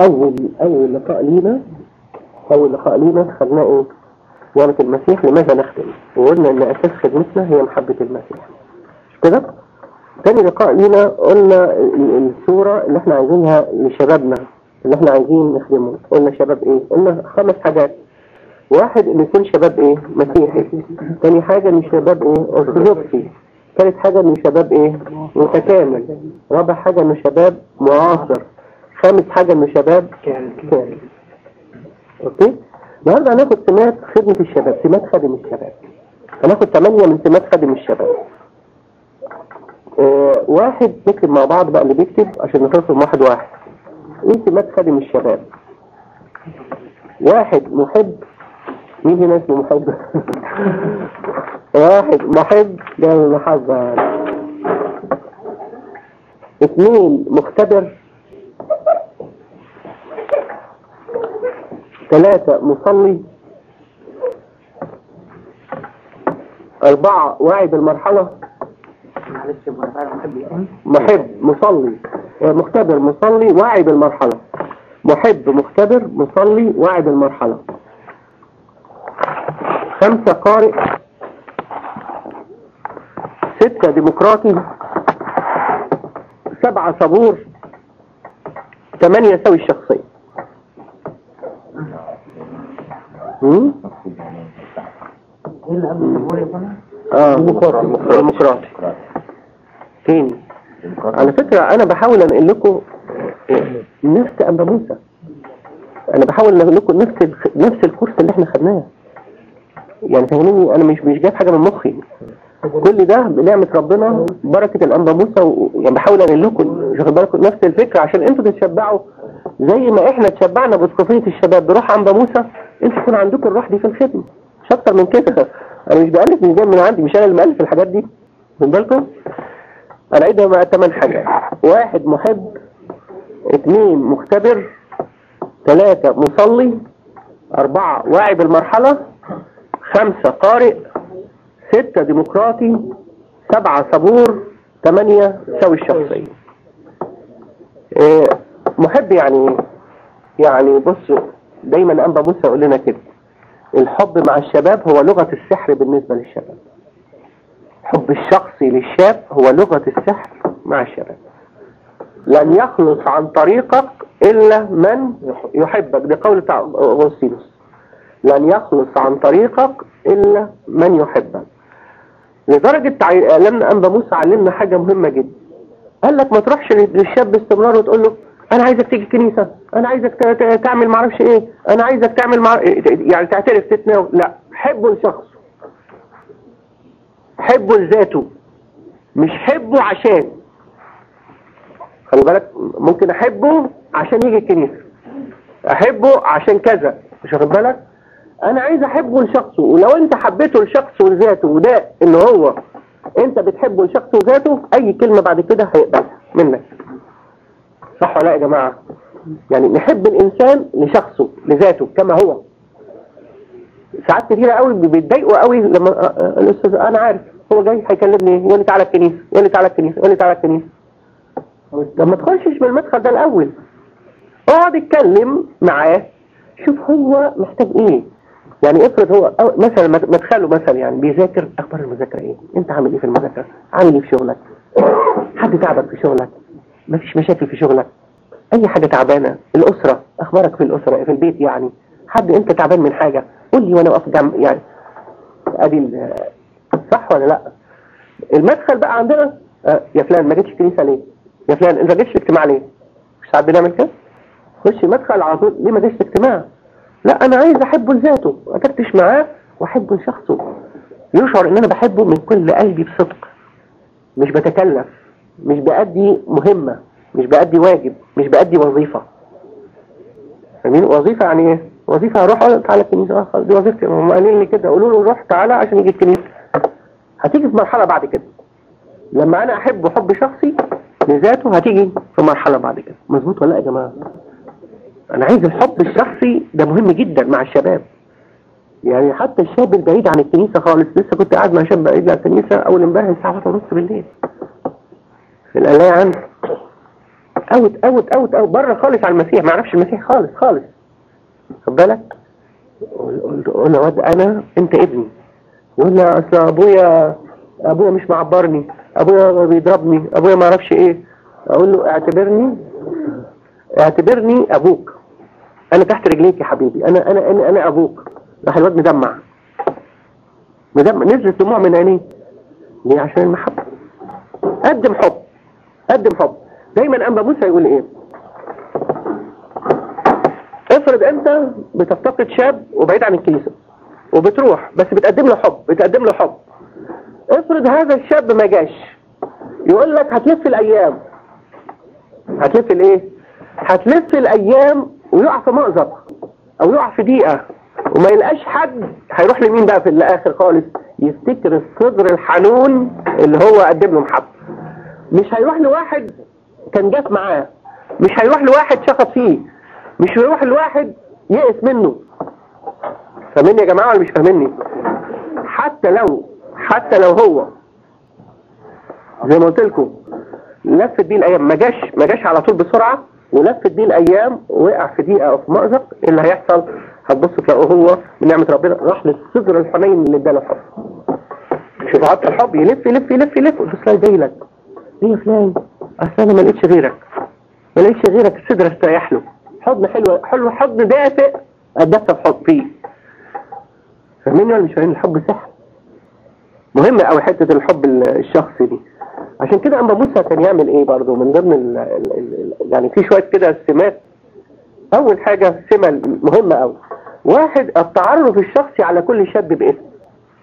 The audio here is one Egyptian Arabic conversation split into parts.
أول أول لقاء لينا أول لقاء لينا خدناه إيه؟ ورث المسيح لماذا نخدم؟ وقلنا إن أساس خدمتنا هي محبة المسيح مش كده؟ تاني لقاء لينا قلنا ال- الصورة اللي احنا عايزينها لشبابنا اللي احنا عايزين نخدمه قلنا شباب ايه؟ قلنا خمس حاجات واحد ان يكون شباب ايه؟ مسيحي تاني حاجة ان شباب ايه؟ ارثوذكسي ثالث حاجة انه شباب ايه؟ متكامل رابع حاجة انه شباب معاصر خامس حاجة انه شباب كامل اوكي النهارده هناخد سمات خدمة الشباب سمات خادم الشباب هناخد ثمانية من سمات خادم الشباب آه واحد نكتب مع بعض بقى اللي بيكتب عشان نخلصهم واحد واحد ايه سمات خادم الشباب واحد محب مين هنا اسمه محب واحد محب ده المحبة اثنين مختبر ثلاثة مصلي أربعة واعي بالمرحلة معلش يا ابو انا بحب ايه محب مصلي آه، مختبر مصلي واعي بالمرحلة محب مختبر مصلي واعي بالمرحلة خمسة قارئ ستة ديمقراطي سبعة صبور ثمانية سوي الشخصية هم؟ ايه اللي قبل الصبور يا فندم اه ديمقراطي ديمقراطي تاني على فكرة أنا بحاول أنقل لكم نفس أنبا موسى أنا بحاول أنقل لكم نفس الخ- نفس الكورس اللي إحنا خدناه يعني فاهميني أنا مش مش جايب حاجة من مخي كل ده بنعمة ربنا بركة الأنبا موسى و- يعني بحاول أنقل لكم واخد بالكم نفس الفكرة عشان أنتوا تتشبعوا زي ما إحنا اتشبعنا باسقفية الشباب بروح أنبا موسى أنتوا يكون عندكم الروح دي في الخدمة مش أكتر من كده أنا مش بألف مش جاي من عندي مش أنا اللي مألف الحاجات دي واخد بالكم انا عيدها بقى ثمان حاجات واحد محب اثنين مختبر ثلاثة مصلي أربعة واعي بالمرحلة خمسة قارئ ستة ديمقراطي سبعة صبور ثمانية سوي الشخصية إيه، محب يعني إيه؟ يعني بصوا دايما أنبا موسى يقول لنا كده الحب مع الشباب هو لغة السحر بالنسبة للشباب حب الشخصي للشاب هو لغة السحر مع الشباب لن يخلص عن طريقك إلا من يحبك ده قول بتاع أغسطينوس لن يخلص عن طريقك إلا من يحبك لدرجة تع- لما أنبا موسى علمنا حاجة مهمة جدا قال لك ما تروحش للشاب باستمرار وتقول له أنا عايزك تيجي الكنيسة أنا عايزك ت- ت- تعمل معرفش إيه أنا عايزك تعمل مع... يعني تعترف تتناول لا حبه لشخصه حبه لذاته مش حبه عشان خلي بالك ممكن احبه عشان يجي الكنيسه احبه عشان كذا مش واخد بالك انا عايز احبه لشخصه ولو انت حبيته لشخصه وذاته وده ان هو انت بتحبه لشخصه وذاته اي كلمه بعد كده هيقبلها منك صح ولا لا يا جماعه يعني نحب الانسان لشخصه لذاته كما هو ساعات كتيرة قوي بيتضايقوا قوي لما آه، آه، الاستاذ انا عارف هو جاي هيكلمني يقول لي تعالى الكنيسه يقول لي تعالى الكنيسه يقول لي تعالى الكنيسه طب ما تخشش من المدخل ده الاول اقعد اتكلم معاه شوف هو محتاج ايه يعني افرض هو أو مثلا مد- مدخله مثلا يعني بيذاكر اخبار المذاكره ايه انت عامل ايه في المذاكره عامل ايه في شغلك حد تعبك في شغلك مفيش مشاكل في شغلك اي حاجه تعبانه الاسره اخبارك في الاسره في البيت يعني حد انت تعبان من حاجه قول لي وانا واقف جنب يعني ادي ال- صح ولا لا المدخل بقى عندنا آه يا فلان ما جيتش الكنيسه ليه يا فلان انت ما جيتش الاجتماع ليه مش ساعات بنعمل كده خش مدخل على طول ليه ما جيتش الاجتماع لا انا عايز احبه لذاته اتفتش معاه واحبه لشخصه يشعر ان انا بحبه من كل قلبي بصدق مش بتكلف مش بأدي مهمة مش بأدي واجب مش بأدي وظيفة فاهمين وظيفة يعني ايه وظيفة هروح أقول تعالى الكنيسة اه خلاص دي وظيفتي هم قالوا لي كده قولوا له روح تعالى عشان يجي الكنيسة هتيجي في مرحلة بعد كده لما انا احبه حب شخصي لذاته هتيجي في مرحلة بعد كده مظبوط ولا لا يا جماعة انا عايز الحب الشخصي ده مهم جدا مع الشباب يعني حتى الشاب البعيد عن الكنيسة خالص لسه كنت قاعد مع شاب بعيد عن الكنيسة اول امبارح الساعة 1 ونص بالليل في القلاية عندي اوت اوت اوت اوت بره خالص على المسيح ما يعرفش المسيح خالص خالص خد بالك قلت قول له واد انا انت ابني يقول لي اصل ابويا ابويا مش معبرني ابويا بيضربني ابويا ما اعرفش ايه اقول له اعتبرني اعتبرني ابوك انا تحت رجليك يا حبيبي انا انا انا, أنا ابوك راح الواد مدمع مدمع نزلت دموع من عينيه ليه عشان المحبه قدم حب قدم حب دايما انبا موسى يقول ايه افرض انت بتفتقد شاب وبعيد عن الكنيسه وبتروح بس بتقدم له حب بتقدم له حب افرض هذا الشاب ما جاش يقول لك هتلف الايام هتلف الايه هتلف الايام ويقع في مأزق او يقع في دقيقه وما يلقاش حد هيروح لمين بقى في الاخر خالص يفتكر الصدر الحنون اللي هو قدم له محبه مش هيروح لواحد كان جات معاه مش هيروح لواحد شخص فيه مش هيروح لواحد يئس منه فاهمني يا جماعه ولا مش فاهمني حتى لو حتى لو هو زي ما قلت لكم لفت بيه الايام ما جاش ما جاش على طول بسرعه ولفت بيه الايام وقع في دقيقه او في مأزق إيه اللي هيحصل هتبص تلاقوه هو من نعمه ربنا راح للصدر الحنين اللي اداله الحب شوف عطى الحب يلف يلف يلف يلف بس لا جاي لك ايه يا فلان اصل انا ما لقيتش غيرك ما لقيتش غيرك الصدر استريح له حضن حلو حلو حضن دافئ اتدفى في حضن فيه فاهمين ولا مش فاهمين الحب سحر مهم قوي حته الحب الشخصي دي عشان كده انبا موسى كان يعمل ايه برضه من ضمن ال ال ال يعني في شويه كده سمات اول حاجه سمه مهمه قوي واحد التعرف الشخصي على كل شاب باسم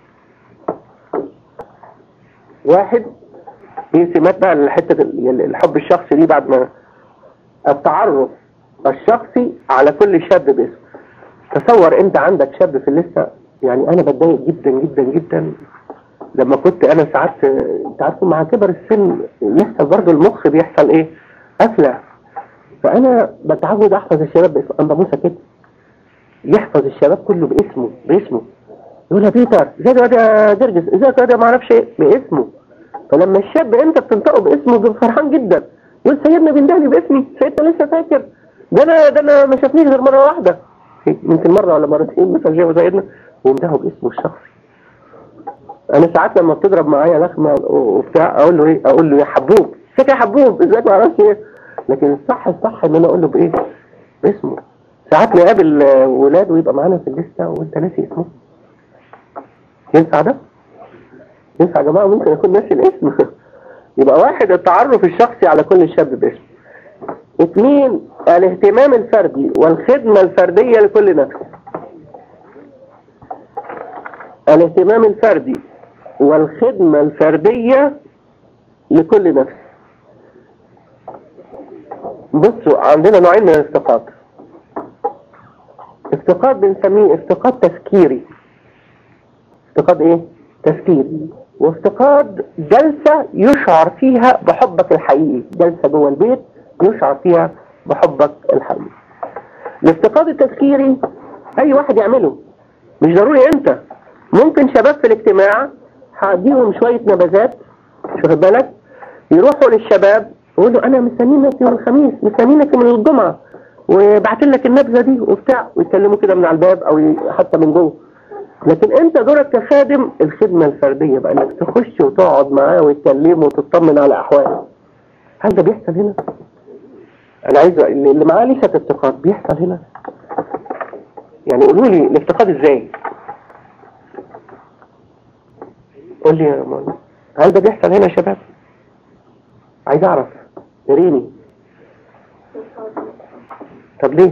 واحد هي سمات بقى حته الحب الشخصي دي بعد ما التعرف الشخصي على كل شاب باسم تصور انت عندك شاب في اللسه يعني انا بتضايق جدا جدا جدا لما كنت انا ساعات انت عارف مع كبر السن يحصل برضه المخ بيحصل ايه قفله فانا بتعود احفظ الشباب باسم انا موسى كده يحفظ الشباب كله باسمه باسمه يقول يا بيتر ازيك يا جرجس ازيك يا ما اعرفش ايه باسمه فلما الشاب انت بتنطقه باسمه بيبقى فرحان جدا يقول سيدنا بيندهني باسمي سيدنا لسه فاكر ده انا ده انا ما شافنيش غير مره واحده يمكن مره ولا مرتين مثلا شافه سيدنا ومدهه باسمه الشخصي انا ساعات لما بتضرب معايا لخمه وبتاع اقول له ايه اقول له يا حبوب ازيك يا حبوب ازيك ما اعرفش ايه لكن الصح الصح ان انا اقول له بايه باسمه ساعات نقابل ولاد ويبقى معانا في الليسته وانت ناسي اسمه ينفع ده ينفع يا جماعه ممكن اكون ناسي الاسم يبقى واحد التعرف الشخصي على كل شاب باسم اثنين الاهتمام الفردي والخدمة الفردية لكل نفس الاهتمام الفردي والخدمة الفردية لكل نفس بصوا عندنا نوعين من الافتقاد افتقاد بنسميه افتقاد تفكيري افتقاد ايه تفكيري وافتقاد جلسة يشعر فيها بحبك الحقيقي جلسة جوه البيت يشعر فيها بحبك الحقيقي الافتقاد التفكيري اي واحد يعمله مش ضروري انت ممكن شباب في الاجتماع هديهم شوية نبذات مش واخد بالك يروحوا للشباب يقولوا انا مستنينك يوم الخميس مستنينك من الجمعة وبعت لك النبذة دي وبتاع ويتكلموا كده من على الباب او حتى من جوه لكن انت دورك كخادم الخدمة الفردية بقى انك تخش وتقعد معاه وتكلمه وتطمن على احواله هل ده بيحصل هنا انا عايز اللي معاه لسه افتقاد بيحصل هنا يعني قولوا لي الافتقاد ازاي قول لي يا مولى هل ده بيحصل هنا يا شباب عايز اعرف وريني طب ليه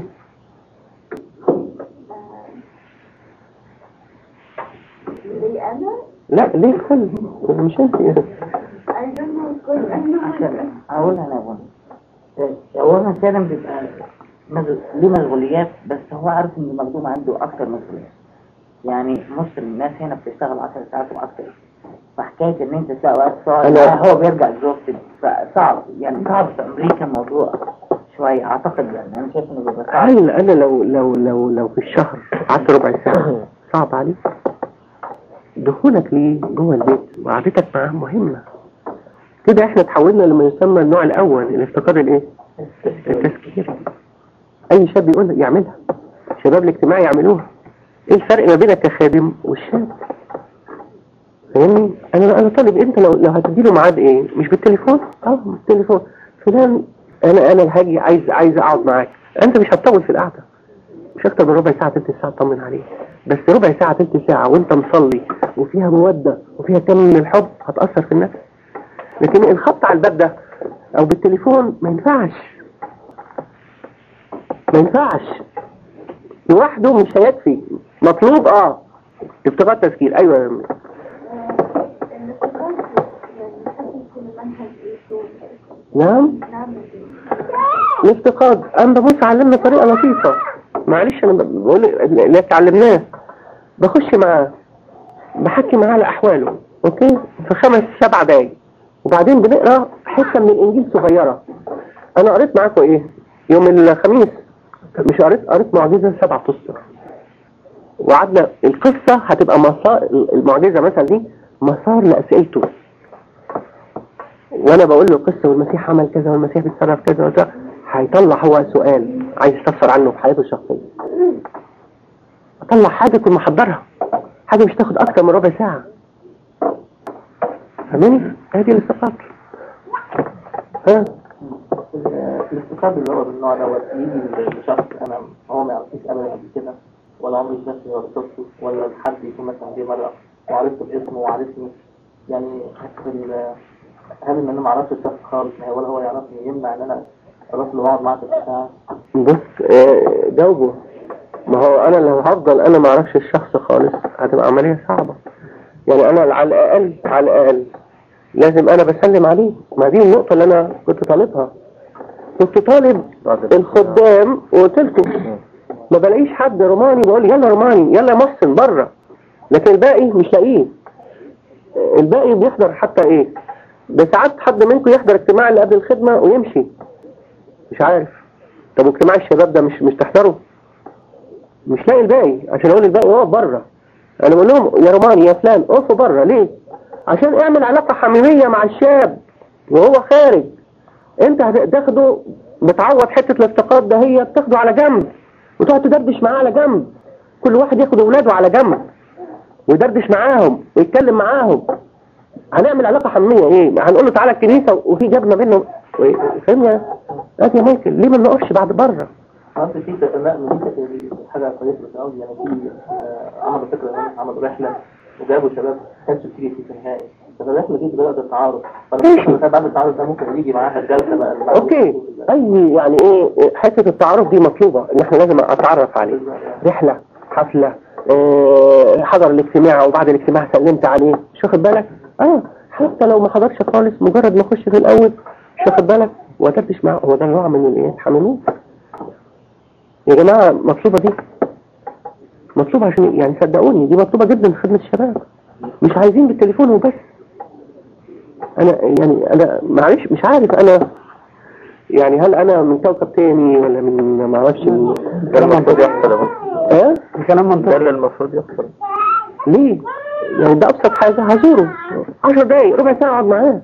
لي انا لا ليه الكل مش انت عايزة الكل انا اقولها انا اقولها اولا سالم بيبقى مز- ليه مشغوليات بس هو عارف ان المخدوم عنده اكتر مسؤوليات يعني نص الناس هنا بتشتغل 10 ساعات واكتر فحكايه ان انت ساعة وقت تقعد أنا- معاه هو بيرجع exhausted فصعب يعني صعب في امريكا الموضوع شويه اعتقد يعني انا شايف انه بيبقى صعب هل انا لو لو لو لو في الشهر قعدت ربع ساعة صعب عليك دخولك ليه جوه البيت وقعدتك معاه مهمة كده احنا تحولنا لما يسمى النوع الاول الافتقاد الايه التذكير اي شاب يقول يعملها شباب الاجتماع يعملوها ايه الفرق ما بينك كخادم والشاب فاهمني انا انا طالب انت لو لو هتديله ميعاد ايه مش بالتليفون اه بالتليفون فلان انا انا هاجي عايز عايز اقعد معاك انت مش هتطول في القعده مش اكتر من ربع ساعه تلت ساعه تطمن عليه بس ربع ساعه تلت ساعه وانت مصلي وفيها موده وفيها كم من الحب هتاثر في النفس لكن الخط على الباب ده او بالتليفون ما ينفعش ما ينفعش لوحده مش هيكفي مطلوب اه افتقاد تفكير ايوه يا أمي. الافتقاد يعني حسب كل منهج ايه نعم نعمل ايه الافتقاد انا ببص علمنا طريقه لطيفه معلش انا بقول اللي اتعلمناه بخش معاه بحكي معاه على احواله اوكي في خمس سبع دقايق وبعدين بنقرا حته من الانجيل صغيره انا قريت معاكم ايه يوم الخميس مش قريت قريت معجزه سبع اسطر وقعدنا القصه هتبقى مسار المعجزه مثلا دي مسار لاسئلته وانا بقول له قصه والمسيح عمل كذا والمسيح بيتصرف كذا وكذا هيطلع هو سؤال عايز يستفسر عنه في حياته الشخصيه اطلع حاجه كنت محضرها حاجه مش تاخد اكتر من ربع ساعه فاهمني هذه الاستفاضه ها الاستفادة اللي هو بالنوع دوت يجي لشخص انا هو ما يعرفنيش ابدا قبل كده ولا عمري شافني ولا شفته ولا حد يكون مثلا جه مره وعرفته باسمه وعرفني يعني في ال- هل ان انا ما اعرفش الشخص خالص ولا هو يعرفني يمنع ان انا اروح له واقعد معاه في الساعه بص آه، جاوبه ما هو انا لو هفضل انا ما اعرفش الشخص خالص هتبقى عمليه صعبه يعني انا على الاقل على الاقل لازم انا بسلم عليه ما دي النقطه اللي انا كنت طالبها كنت طالب الخدام وقلت لكم ما بلاقيش حد روماني بقول لي يلا روماني يلا يا محسن بره لكن الباقي مش لاقيه الباقي بيحضر حتى ايه ده ساعات حد منكم يحضر اجتماع اللي قبل الخدمه ويمشي مش عارف طب واجتماع الشباب ده مش مش تحضره مش لاقي الباقي عشان اقول الباقي اقف بره انا بقول لهم يا روماني يا فلان اقفوا بره ليه عشان اعمل علاقه حميميه مع الشاب وهو خارج انت هتاخده بتعوض حته الافتقاد ده هي بتاخده على جنب وتقعد تدردش معاه على جنب كل واحد ياخد اولاده على جنب ويدردش معاهم ويتكلم معاهم هنعمل علاقه حميميه ايه هنقول له تعالى الكنيسه وفي جاب ما بينهم فهمنا يا يا مايكل ليه ما بنقفش بعد بره اصل في تتنقل دي كانت حاجه كويسه قوي يعني في آه، عملوا فكره ان عملوا رحله وجابوا شباب ما كانش بتيجي في النهائي فالرحله دي بدات التعارف ماشي. فانا بعد التعارف ده ممكن يجي معاها الجلسه بقى اللي بعد اوكي الجلسة. اي يعني ايه حته التعارف دي مطلوبه ان احنا لازم اتعرف عليه رحله حفله اه حضر الاجتماع وبعد الاجتماع سلمت عليه مش واخد بالك اه حتى لو ما حضرش خالص مجرد ما اخش في الاول مش واخد بالك وادردش معاه هو ده نوع من الايه الحميميه يا جماعه مطلوبه دي مطلوبه عشان يعني صدقوني دي مطلوبه جدا في خدمه الشباب مش عايزين بالتليفون وبس انا يعني انا معلش مش عارف انا يعني هل انا من كوكب تاني ولا من ما اعرفش ال- ده المفروض يحصل اهو اه كلام ده منطقي اللي المفروض يحصل ليه يعني ده ابسط حاجه هزوره 10 دقايق ربع ساعه اقعد معاه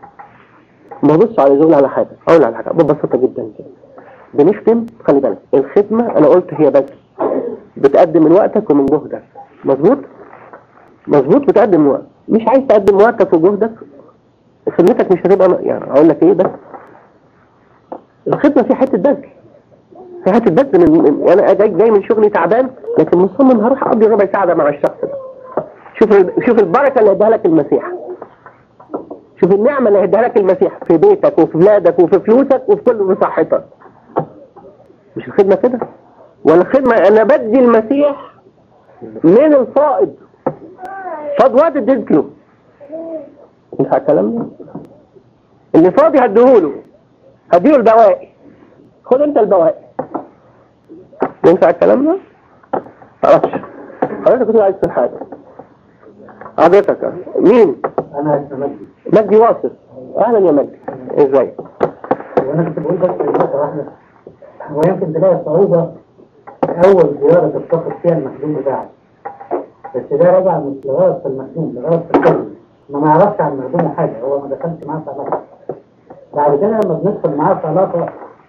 ببص على زول على حاجه اقول على حاجه ببساطه جدا كده بنخدم خلي بالك الخدمه انا قلت هي بس بتقدم من وقتك ومن جهدك مظبوط مظبوط بتقدم من وقت مش عايز تقدم وقتك وجهدك خدمتك مش هتبقى يعني اقول لك ايه بس الخدمه في حته بذل في حته بذل من من- انا جاي جاي من شغلي تعبان لكن مصمم هروح اقضي ربع ساعه ده مع الشخص ده شوف ال- شوف البركه اللي اداها لك المسيح شوف النعمه اللي اداها لك المسيح في بيتك وفي بلادك وفي فلوسك وفي كل في صحتك مش الخدمه كده ولا الخدمه انا بدي المسيح من الفائض فضوات اديت له ينفع الكلام ده اللي فاضي هديهوله هديله البواقي خد انت البواقي ينفع الكلام ده؟ معرفش حضرتك كنت عايز تقول حاجه حضرتك مين؟ انا اسمي مجدي مجدي واصف اهلا يا مجدي ازيك؟ وانا كنت بقول بس نقطه واحده ويمكن تلاقي صعوبه اول زياره تتفق فيها المخدوم بتاعك بس ده راجع مش لغايه في المخدوم لغايه في الكلمه ما ما يعرفش عن المخدوم حاجه هو ما دخلش معاه في علاقه بعد كده لما بندخل معاه في علاقه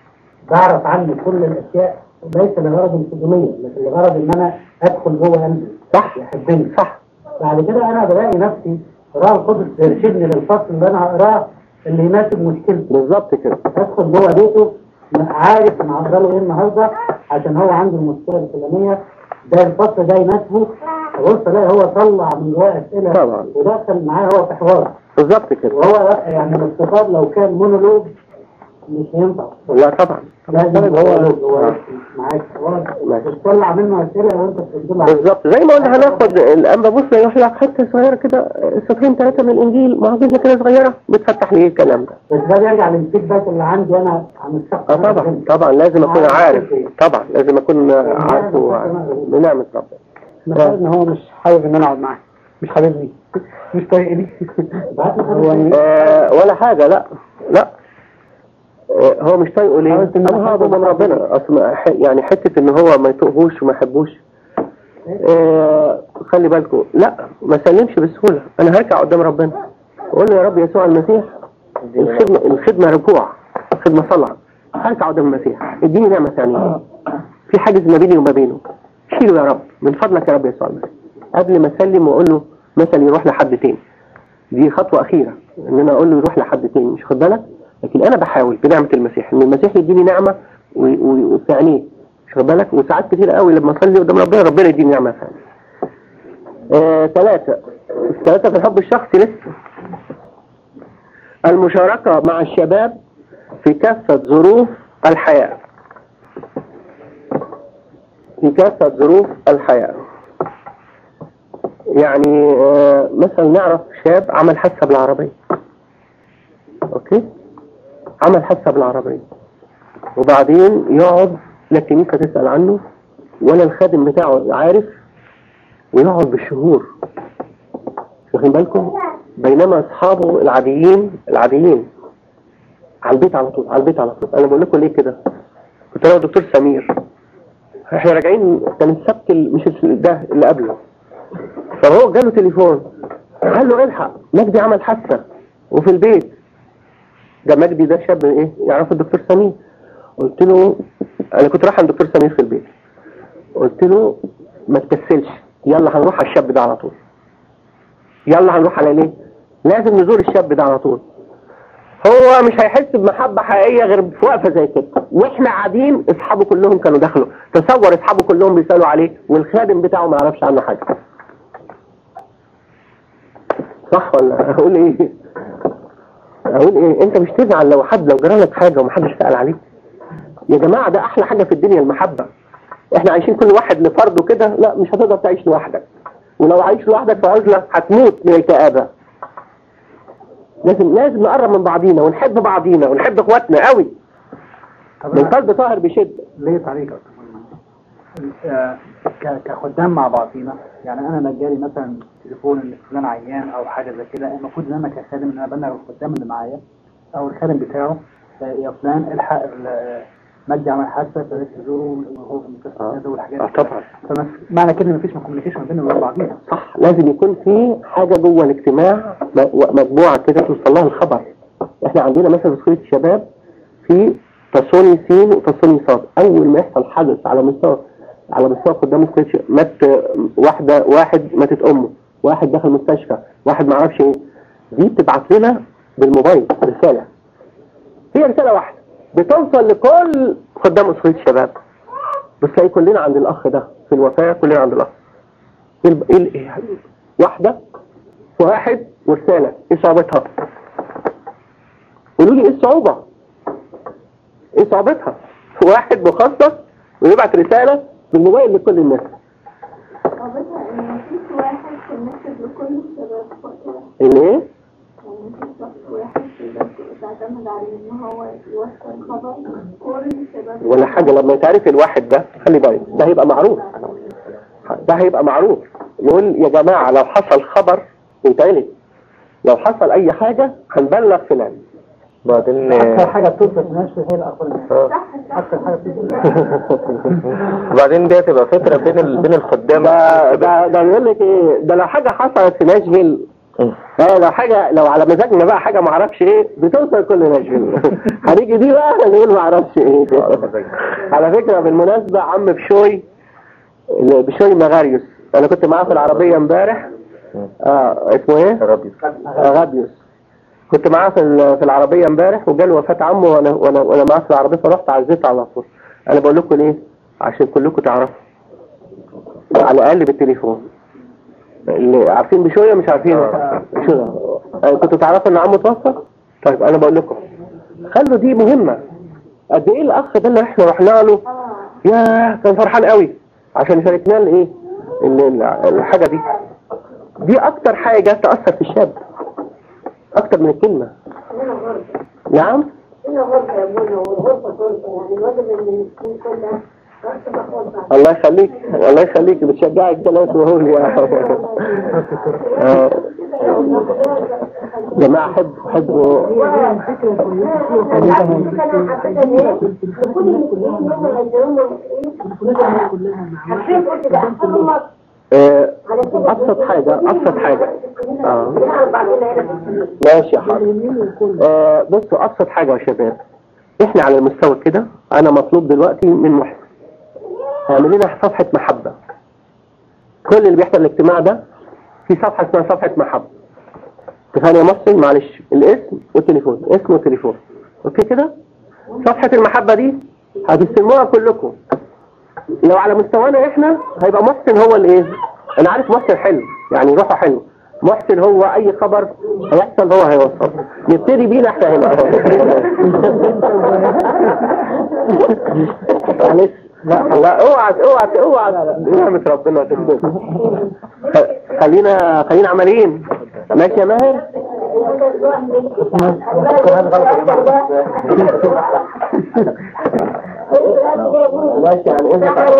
بعرف عنه كل الاشياء ليس لغرض انسجاميه لكن لغرض ان انا ادخل جوه قلبي صح يحبني صح بعد كده انا بلاقي نفسي روح القدس يرشدني للفصل اللي انا هقراه اللي يناسب مشكلتي بالظبط كده ادخل جوه بيته عارف انا هقرا له ايه النهارده عشان هو عنده المشكله الفلانيه ده الفصل ده يناسبه بص الاقي هو طلع من جواه اسئله طبعا. ودخل معاه هو في حوار بالظبط كده وهو يعني الاختصار لو كان مونولوج مش هينفع لا طبعا لازم هو هو آه. معاك حوار ماشي. تطلع منه اسئله وانت بتدل عليه بالظبط زي ما قلنا هناخد الانبا بص يروح لك حته صغيره كده سطرين ثلاثه من الانجيل معجزه كده صغيره بتفتح لي الكلام ده بس ده بيرجع للفيدباك اللي عندي انا عن الشخص اه طبعا طبعا لازم اكون عارف طبعا لازم اكون عارف بنعمه ربنا مثلا ان هو مش حابب ان انا اقعد معاه مش حاببني مش طايقني هو يعني آه ولا حاجه لا لا آه هو مش طايقه ليه؟ حاولت إن أنا انا هقعد أحبه قدام ربنا اصل ما- ح- يعني حته ان هو ما يطوقهوش وما يحبوش آه خلي بالكم لا ما سلمش بسهوله انا هرجع قدام ربنا واقول له يا رب يسوع المسيح الخدمه الخدمه ركوع الخدمه صلاه هرجع قدام المسيح اديني نعمه ثانيه في حاجز ما بيني وما بينه شيله يا رب من فضلك يا رب يسوع المسيح قبل ما اسلم واقول له مثلا يروح لحد تاني دي خطوة أخيرة إن أنا أقول له يروح لحد تاني مش خد بالك لكن أنا بحاول بنعمة المسيح إن المسيح يديني نعمة و- و- وفي عينيه مش خد بالك وساعات كتير قوي لما أصلي قدام ربنا ربنا يديني نعمة ثانية. آه ثلاثة ثلاثة في الحب الشخصي لسه المشاركة مع الشباب في كافة ظروف الحياة في كافة ظروف الحياة يعني آه، مثلا نعرف شاب عمل حادثة بالعربية اوكي عمل حادثة بالعربية وبعدين يقعد لا الكنيسة تسأل عنه ولا الخادم بتاعه عارف ويقعد بالشهور واخدين بالكم بينما اصحابه العاديين العاديين على البيت على طول على البيت على طول انا بقول لكم ليه كده كنت انا والدكتور سمير احنا راجعين كان السبت ال- مش ال- ده اللي قبله فهو جاله تليفون قال له الحق مجدي عمل حادثه وفي البيت ده مجدي ده شاب ايه يعرف الدكتور سمير قلت له انا كنت رايح عند الدكتور سمير في البيت قلت له ما تكسلش يلا هنروح على الشاب ده على طول يلا هنروح على ليه لازم نزور الشاب ده على طول هو مش هيحس بمحبة حقيقية غير في وقفة زي كده واحنا قاعدين اصحابه كلهم كانوا دخلوا تصور اصحابه كلهم بيسألوا عليه والخادم بتاعه ما يعرفش عنه حاجة صح ولا اقول ايه اقول ايه انت مش تزعل لو حد لو جرى لك حاجة ومحدش سأل عليك يا جماعة ده احلى حاجة في الدنيا المحبة احنا عايشين كل واحد لفرده كده لا مش هتقدر تعيش لوحدك ولو عايش لوحدك في عزلة هتموت من الكآبة لازم لازم نقرب من بعضينا ونحب بعضينا ونحب اخواتنا قوي من قلب طاهر بشدة ليه طريقة آه، ك- كخدام مع بعضينا يعني انا لما جالي مثلا تليفون ان فلان عيان او حاجه زي كده المفروض ان انا كخادم ان انا بلغ الخدام اللي معايا او الخادم بتاعه آه، يا فلان الحق ال- آه، مجدي عمل حادثه فلازم تزوره وهو في المستشفى كذا والحاجات اه دي. طبعا فما- معنى كده ان مفيش كوميونيكيشن ما بيننا وبين بعضينا صح لازم يكون في حاجة جوه الاجتماع م- مجموعة كده توصل لها الخبر احنا عندنا مثلا في سورية الشباب في تصوني سين وتصوني صاد اول ما يحصل حدث على مستوى على مستوى قدام السورية مات واحدة واحد ماتت امه واحد دخل مستشفى واحد ما اعرفش ايه دي بتبعت لنا بالموبايل رسالة هي رسالة واحدة بتوصل لكل خدام أسرية الشباب بس تلاقي كلنا عند الأخ ده في الوفاة كلنا عند الأخ ايه الب- ايه ال- إيه واحدة واحد ورسالة ايه صعوبتها قولوا لي ايه الصعوبة ايه صعوبتها واحد مخصص ويبعت رسالة بالموبايل لكل الناس صعوبتها ان مفيش واحد كونكتد لكل الشباب في وقت واحد اللي ايه يعني مفيش شخص واحد تقدر تعتمد عليه ان هو يوصل خبر كل الشباب ولا حاجة لما يتعرف الواحد ده خلي بالك ده هيبقى معروف ده هيبقى معروف نقول يا جماعة لو حصل خبر ويتعلن لو حصل اي حاجة هنبلغ فلان بعدين اكثر حاجه بتوصل في الناس هي الاخبار الناس آه. صح صح اكثر حاجه بتوصل وبعدين دي هتبقى فترة بين ال... بين الخدام ده ده ده بيقول لك ايه ده لو حاجة حصلت في ناشفيل اه لو حاجة لو على مزاجنا بقى حاجة معرفش ايه بتوصل كل ناشفيل هنيجي دي بقى نقول معرفش ايه على فكرة بالمناسبة عم بشوي بشوي مغاريوس انا كنت معاه في العربية امبارح اه اسمه ايه؟ ربي آه، غابيوس كنت معاه في ال- في العربية امبارح وجالي وفاة عمه وانا وانا وانا معاه في العربية فرحت عزيت على طول انا بقول لكم ليه؟ عشان كلكم تعرفوا على الاقل بالتليفون اللي عارفين بشوية مش عارفين شو ده؟ آه، كنتوا تعرفوا ان عمه توفى؟ طيب انا بقول لكم خلوا دي مهمة قد ايه الاخ ده اللي احنا رحنا له يا كان فرحان قوي عشان يشاركنا الايه ال- ال- الحاجة دي دي اكتر حاجة تأثر في الشاب اكتر من الكلمة نعم هنا غرفة يا ابونا والغرفة غرفة يعني الواجب ان المسكين كلها غرفة غرفة الله يخليك الله يخليك بتشجعك كلام وهول يا آه. جماعة حب حبوا آه، ابسط حاجة ابسط حاجة اه ماشي يا حاضر آه بصوا ابسط حاجة يا شباب احنا على المستوى كده انا مطلوب دلوقتي من محسن اعمل لنا صفحة محبة كل اللي بيحضر الاجتماع ده في صفحة اسمها صفحة محبة اتفقنا يا محسن معلش الاسم والتليفون اسم وتليفون اوكي كده صفحة المحبة دي هتستلموها كلكم لو على مستوانا احنا هيبقى محسن هو الايه انا عارف محسن حلو يعني روحه حلو محسن هو اي خبر هيحصل هو هيوصل نبتدي بينا احنا هنا معلش لا لا اوعى اوعى اوعى نعمة ربنا تكتب خلينا خلينا عمليين ماشي يا ماهر ماشي يعني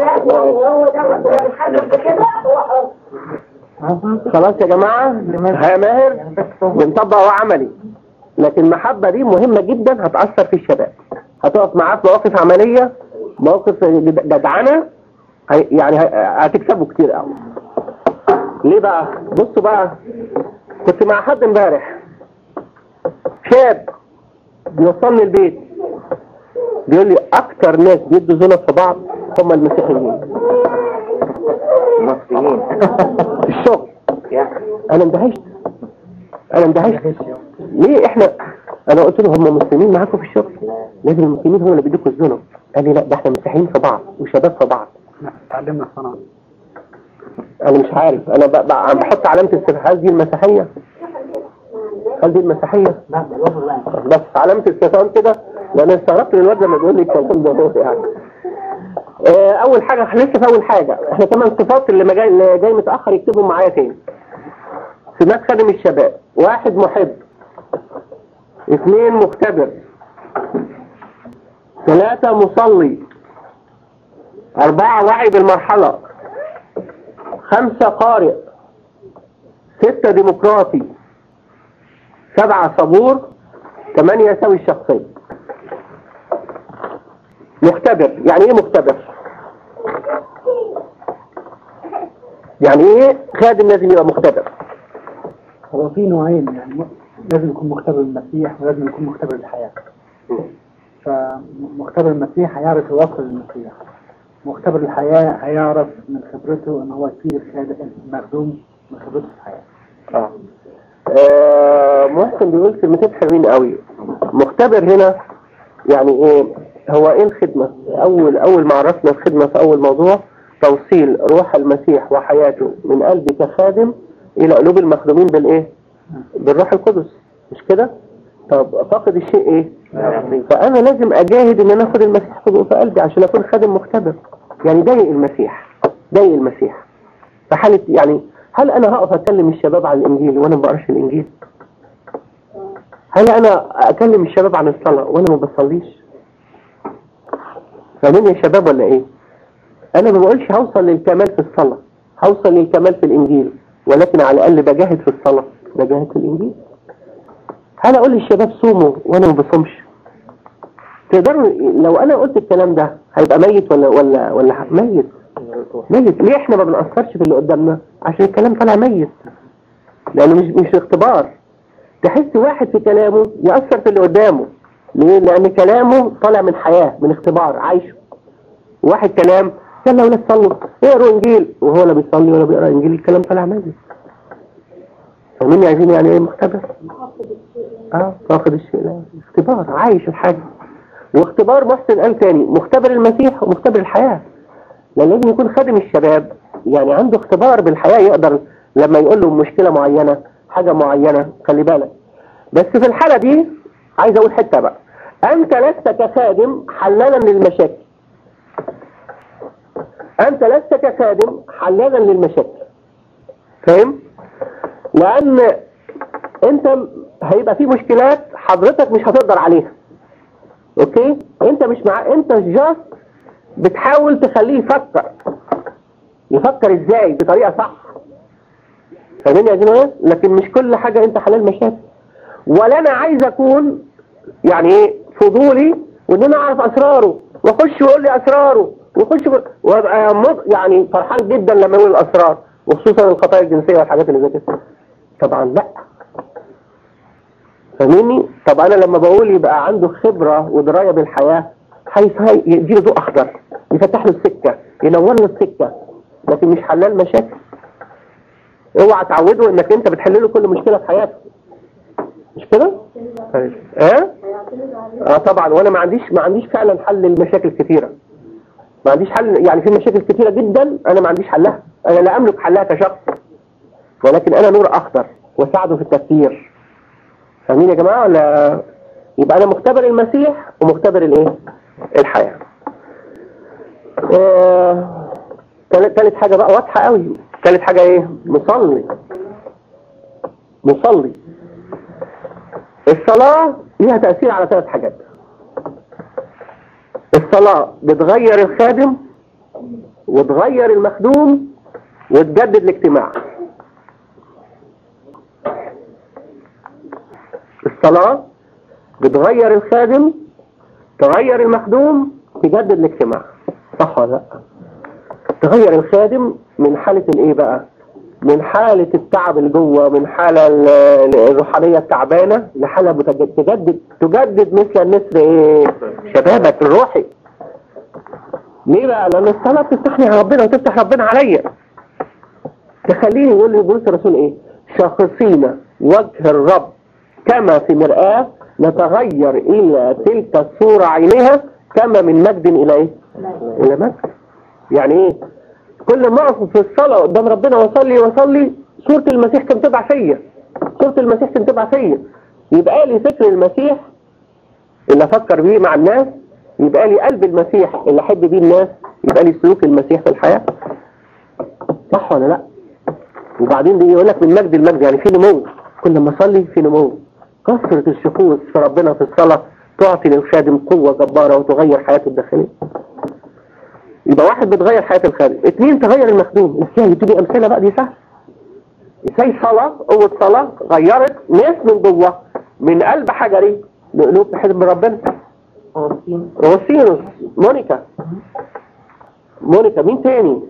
خلاص يا جماعة ها يا ماهر بنطبق هو عملي لكن المحبة دي مهمة جدا هتأثر في الشباب هتقف معاه في مواقف عملية مواقف جد- جدعنة هي- يعني ه- هتكسبوا كتير قوي ليه بقى بصوا بقى كنت مع حد امبارح شاب بيوصلني البيت بيقول لي اكتر ناس بيدوا زنا في بعض هم المسيحيين مصريين في الشغل انا اندهشت انا اندهشت ليه احنا انا قلت له هم مسلمين معاكم في الشغل لازم المسلمين هم اللي بيدوكوا الزنا قال لي لا ده احنا مسيحيين في بعض وشباب في بعض تعلمنا الصنعة انا مش عارف انا ب- ب- عم بحط علامة استفهام هل دي المسيحية هل دي المسيحية لا بالوضع لا بس علامة استفهام كده لان أنا استغربت من الواد لما بيقول لي الكلام ده هو يعني آه، اول حاجة لسه في اول حاجة احنا ثمان صفات اللي ما جاي اللي جاي متأخر يكتبهم معايا تاني سمات خادم الشباب واحد محب اثنين مختبر ثلاثة مصلي أربعة واعي بالمرحلة خمسة قارئ ستة ديمقراطي سبعة صبور ثمانية سوي الشخصية مختبر يعني ايه مختبر يعني ايه خادم لازم يبقى مختبر هو في نوعين يعني م- لازم يكون مختبر المسيح ولازم يكون مختبر الحياة فمختبر المسيح هيعرف يوصل المسيح مختبر الحياة هيعرف من خبرته ان هو يفيد الخادم المخدوم من خبرته في الحياة اه آه، محسن بيقول كلمتين حلوين قوي مختبر هنا يعني ايه هو ايه الخدمة اول اول ما عرفنا الخدمة في اول موضوع توصيل روح المسيح وحياته من قلبي كخادم الى قلوب المخدومين بالايه بالروح القدس مش كده طب فاقد الشيء ايه فانا لازم اجاهد ان انا اخد المسيح في في قلبي عشان اكون خادم مختبر يعني ضايق المسيح ضايق المسيح في حالة يعني هل انا هقف اكلم الشباب عن الانجيل وانا ما بقراش الانجيل هل انا اكلم الشباب عن الصلاة وانا ما بصليش فاهمين يا شباب ولا ايه انا ما بقولش هوصل للكمال في الصلاة هوصل للكمال في الانجيل ولكن على الاقل بجاهد في الصلاة بجاهد في الانجيل هل اقول للشباب صوموا وانا ما بصومش تقدروا لو انا قلت الكلام ده هيبقى ميت ولا ولا ولا ح- ميت ميت ليه احنا ما بنأثرش في اللي قدامنا عشان الكلام طالع ميت لانه مش مش اختبار تحس واحد في كلامه يأثر في اللي قدامه ليه؟ لأن كلامه طالع من حياة من اختبار عايشه واحد كلام يلا ولا تصلوا اقروا انجيل وهو لا بيصلي ولا بيقرا انجيل الكلام طالع ماجي فاهمين عايزين يعني ايه مختبر؟ اه فاقد الشيء لا اختبار عايش الحاجة واختبار محسن قال تاني مختبر المسيح ومختبر الحياة لأن لازم يكون خادم الشباب يعني عنده اختبار بالحياة يقدر لما يقول له مشكلة معينة حاجة معينة خلي بالك بس في الحالة دي عايز أقول حتة بقى أنت لست كخادم حلالا للمشاكل أنت لست كخادم حلالا للمشاكل فاهم؟ لأن أنت هيبقى في مشكلات حضرتك مش هتقدر عليها أوكي؟ أنت مش مع أنت جاست بتحاول تخليه يفكر يفكر ازاي بطريقة صح فاهمين يا جماعة لكن مش كل حاجة انت حلال مشاكل ولا انا عايز اكون يعني ايه فضولي وان انا اعرف اسراره واخش ويقول لي اسراره واخش و- وابقى مض... يعني فرحان جدا لما يقول الاسرار وخصوصا الخطايا الجنسية والحاجات اللي زي كده طبعا لا فاهميني طب انا لما بقول يبقى عنده خبرة ودراية بالحياة هي- يديله ضوء اخضر يفتح له السكة ينور له السكة لكن مش حلال مشاكل اوعى تعوده انك انت بتحل له كل مشكلة في حياته مش كده؟ طيب. اه؟ اه طبعا وانا ما عنديش ما عنديش فعلا حل لمشاكل كثيرة ما عنديش حل يعني في مشاكل كثيرة جدا انا ما عنديش حلها انا لا املك حلها كشخص ولكن انا نور اخضر واساعده في التفكير فاهمين يا جماعة ولا يبقى انا مختبر المسيح ومختبر الايه الحياة آه، تالت تالت حاجة بقى واضحة قوي تالت حاجة ايه مصلي مصلي الصلاة ليها تأثير على ثلاث حاجات الصلاة بتغير الخادم وتغير المخدوم وتجدد الاجتماع الصلاة بتغير الخادم تغير المخدوم تجدد الاجتماع صح ولا لا تغير الخادم من حالة الايه بقى من حالة التعب اللي جوه من حالة ال- الروحانية التعبانة لحالة بتجدد تجدد تجدد مثل النسر ايه شبابك الروحي ليه بقى لان الصلاة بتفتحني على ربنا وتفتح ربنا عليا تخليني يقول لي بولس الرسول ايه شاخصين وجه الرب كما في مرآة نتغير إلى تلك الصورة عينها كما من مجد إلى إيه؟ إلى مجد يعني إيه؟ كل ما أقف في الصلاة قدام ربنا وأصلي وأصلي صورة المسيح تنتبع فيا صورة المسيح تنتبع فيا يبقى لي فكر المسيح اللي أفكر بيه مع الناس يبقى لي قلب المسيح اللي أحب بيه الناس يبقى لي سلوك المسيح في الحياة صح ولا لا؟ وبعدين دي يقول لك من مجد المجد يعني في نمو كل ما اصلي في نمو كثرة الشخوص في ربنا في الصلاة تعطي للخادم قوة جبارة وتغير حياته الداخلية يبقى واحد بتغير حياة الخادم اثنين تغير المخدوم ازاي تدي امثلة بقى دي سهل ازاي صلاة قوة صلاة غيرت ناس من جوه من قلب حجري لقلوب بحب ربنا أوروبيين روسينوس مونيكا مونيكا مين تاني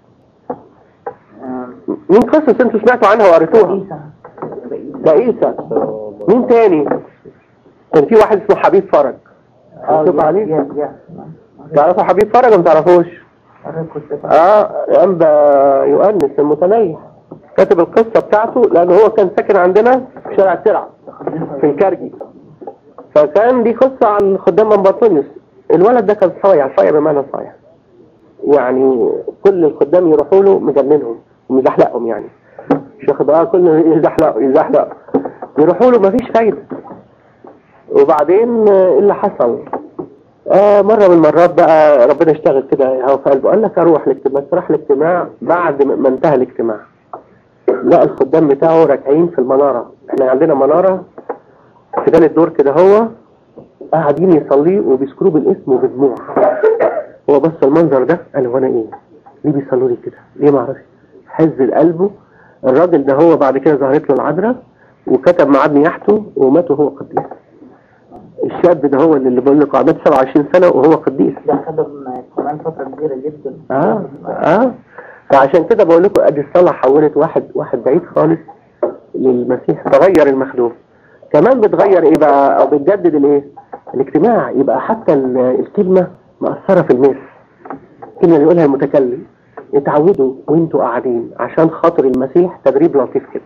آم، مين قصص انتوا سمعتوا عنها وقريتوها رئيسة رئيسة ده عيسى مين تاني كان في واحد اسمه حبيب فرج اه شوف يا- عليه. يا يا تعرفوا حبيب فرج ولا ما تعرفوش قريت كنت اه انبا يؤنس المتنيح كاتب القصة بتاعته لان هو كان ساكن عندنا في شارع ترعة في الكرجي فكان دي قصة عن خدام امبرطونيوس الولد ده كان صايع صايع بمعنى صايع يعني كل الخدام يروحوا له مجننهم ومزحلقهم يعني مش واخد اه كله يزحلقوا يزحلقوا يروحوا له مفيش فايدة وبعدين آه، ايه اللي حصل آه مرة من المرات بقى ربنا اشتغل كده هو في قلبه قال لك اروح الاجتماع راح الاجتماع بعد ما انتهى الاجتماع لقى الخدام بتاعه راكعين في المنارة احنا عندنا منارة في ثالث دور كده هو قاعدين يصليه وبيذكروه بالاسم وبدموع هو بص المنظر ده قال هو انا ايه ليه بيصلوا لي كده ليه ما اعرفش حز قلبه الراجل ده هو بعد كده ظهرت له العذراء وكتب ميعاد نياحته ومات وهو قديس الشاب ده هو اللي بقول لكم عمل 27 سنة وهو قديس ده خدم كمان فترة كبيرة جدا اه اه فعشان كده بقول لكم ادي الصلاة حولت واحد واحد بعيد خالص للمسيح تغير المخدوم كمان بتغير ايه بقى او بتجدد الايه الاجتماع يبقى حتى ال- الكلمة مأثرة في الناس الكلمة اللي يقولها المتكلم اتعودوا وانتوا قاعدين عشان خاطر المسيح تدريب لطيف كده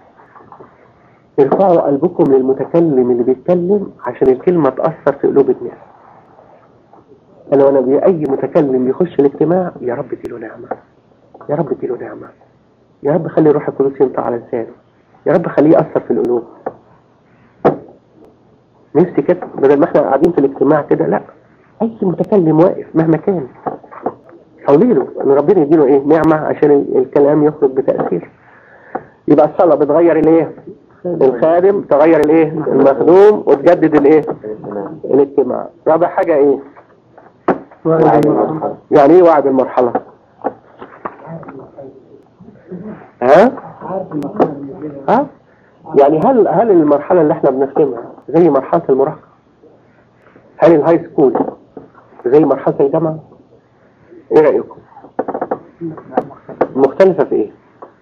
ارفعوا قلبكم للمتكلم اللي بيتكلم عشان الكلمة تأثر في قلوب الناس انا وانا بي- اي متكلم بيخش الاجتماع يا رب اديله نعمة يا رب اديله نعمة يا رب خلي الروح القدس ينطق على لسانه يا رب خليه يأثر في القلوب نفسي كده بدل ما احنا قاعدين في الاجتماع كده لا اي متكلم واقف مهما كان حولي له ان ربنا يديله ايه نعمة عشان ال- الكلام يخرج بتأثير يبقى الصلاة بتغير الايه الخادم تغير الايه المخدوم وتجدد الايه الاجتماع رابع حاجة ايه يعني ايه وعد المرحلة ها ها يعني هل هل المرحلة اللي احنا بنخدمها زي مرحلة المراهقة هل الهاي سكول زي مرحلة الجامعة ايه رأيكم مختلفة في ايه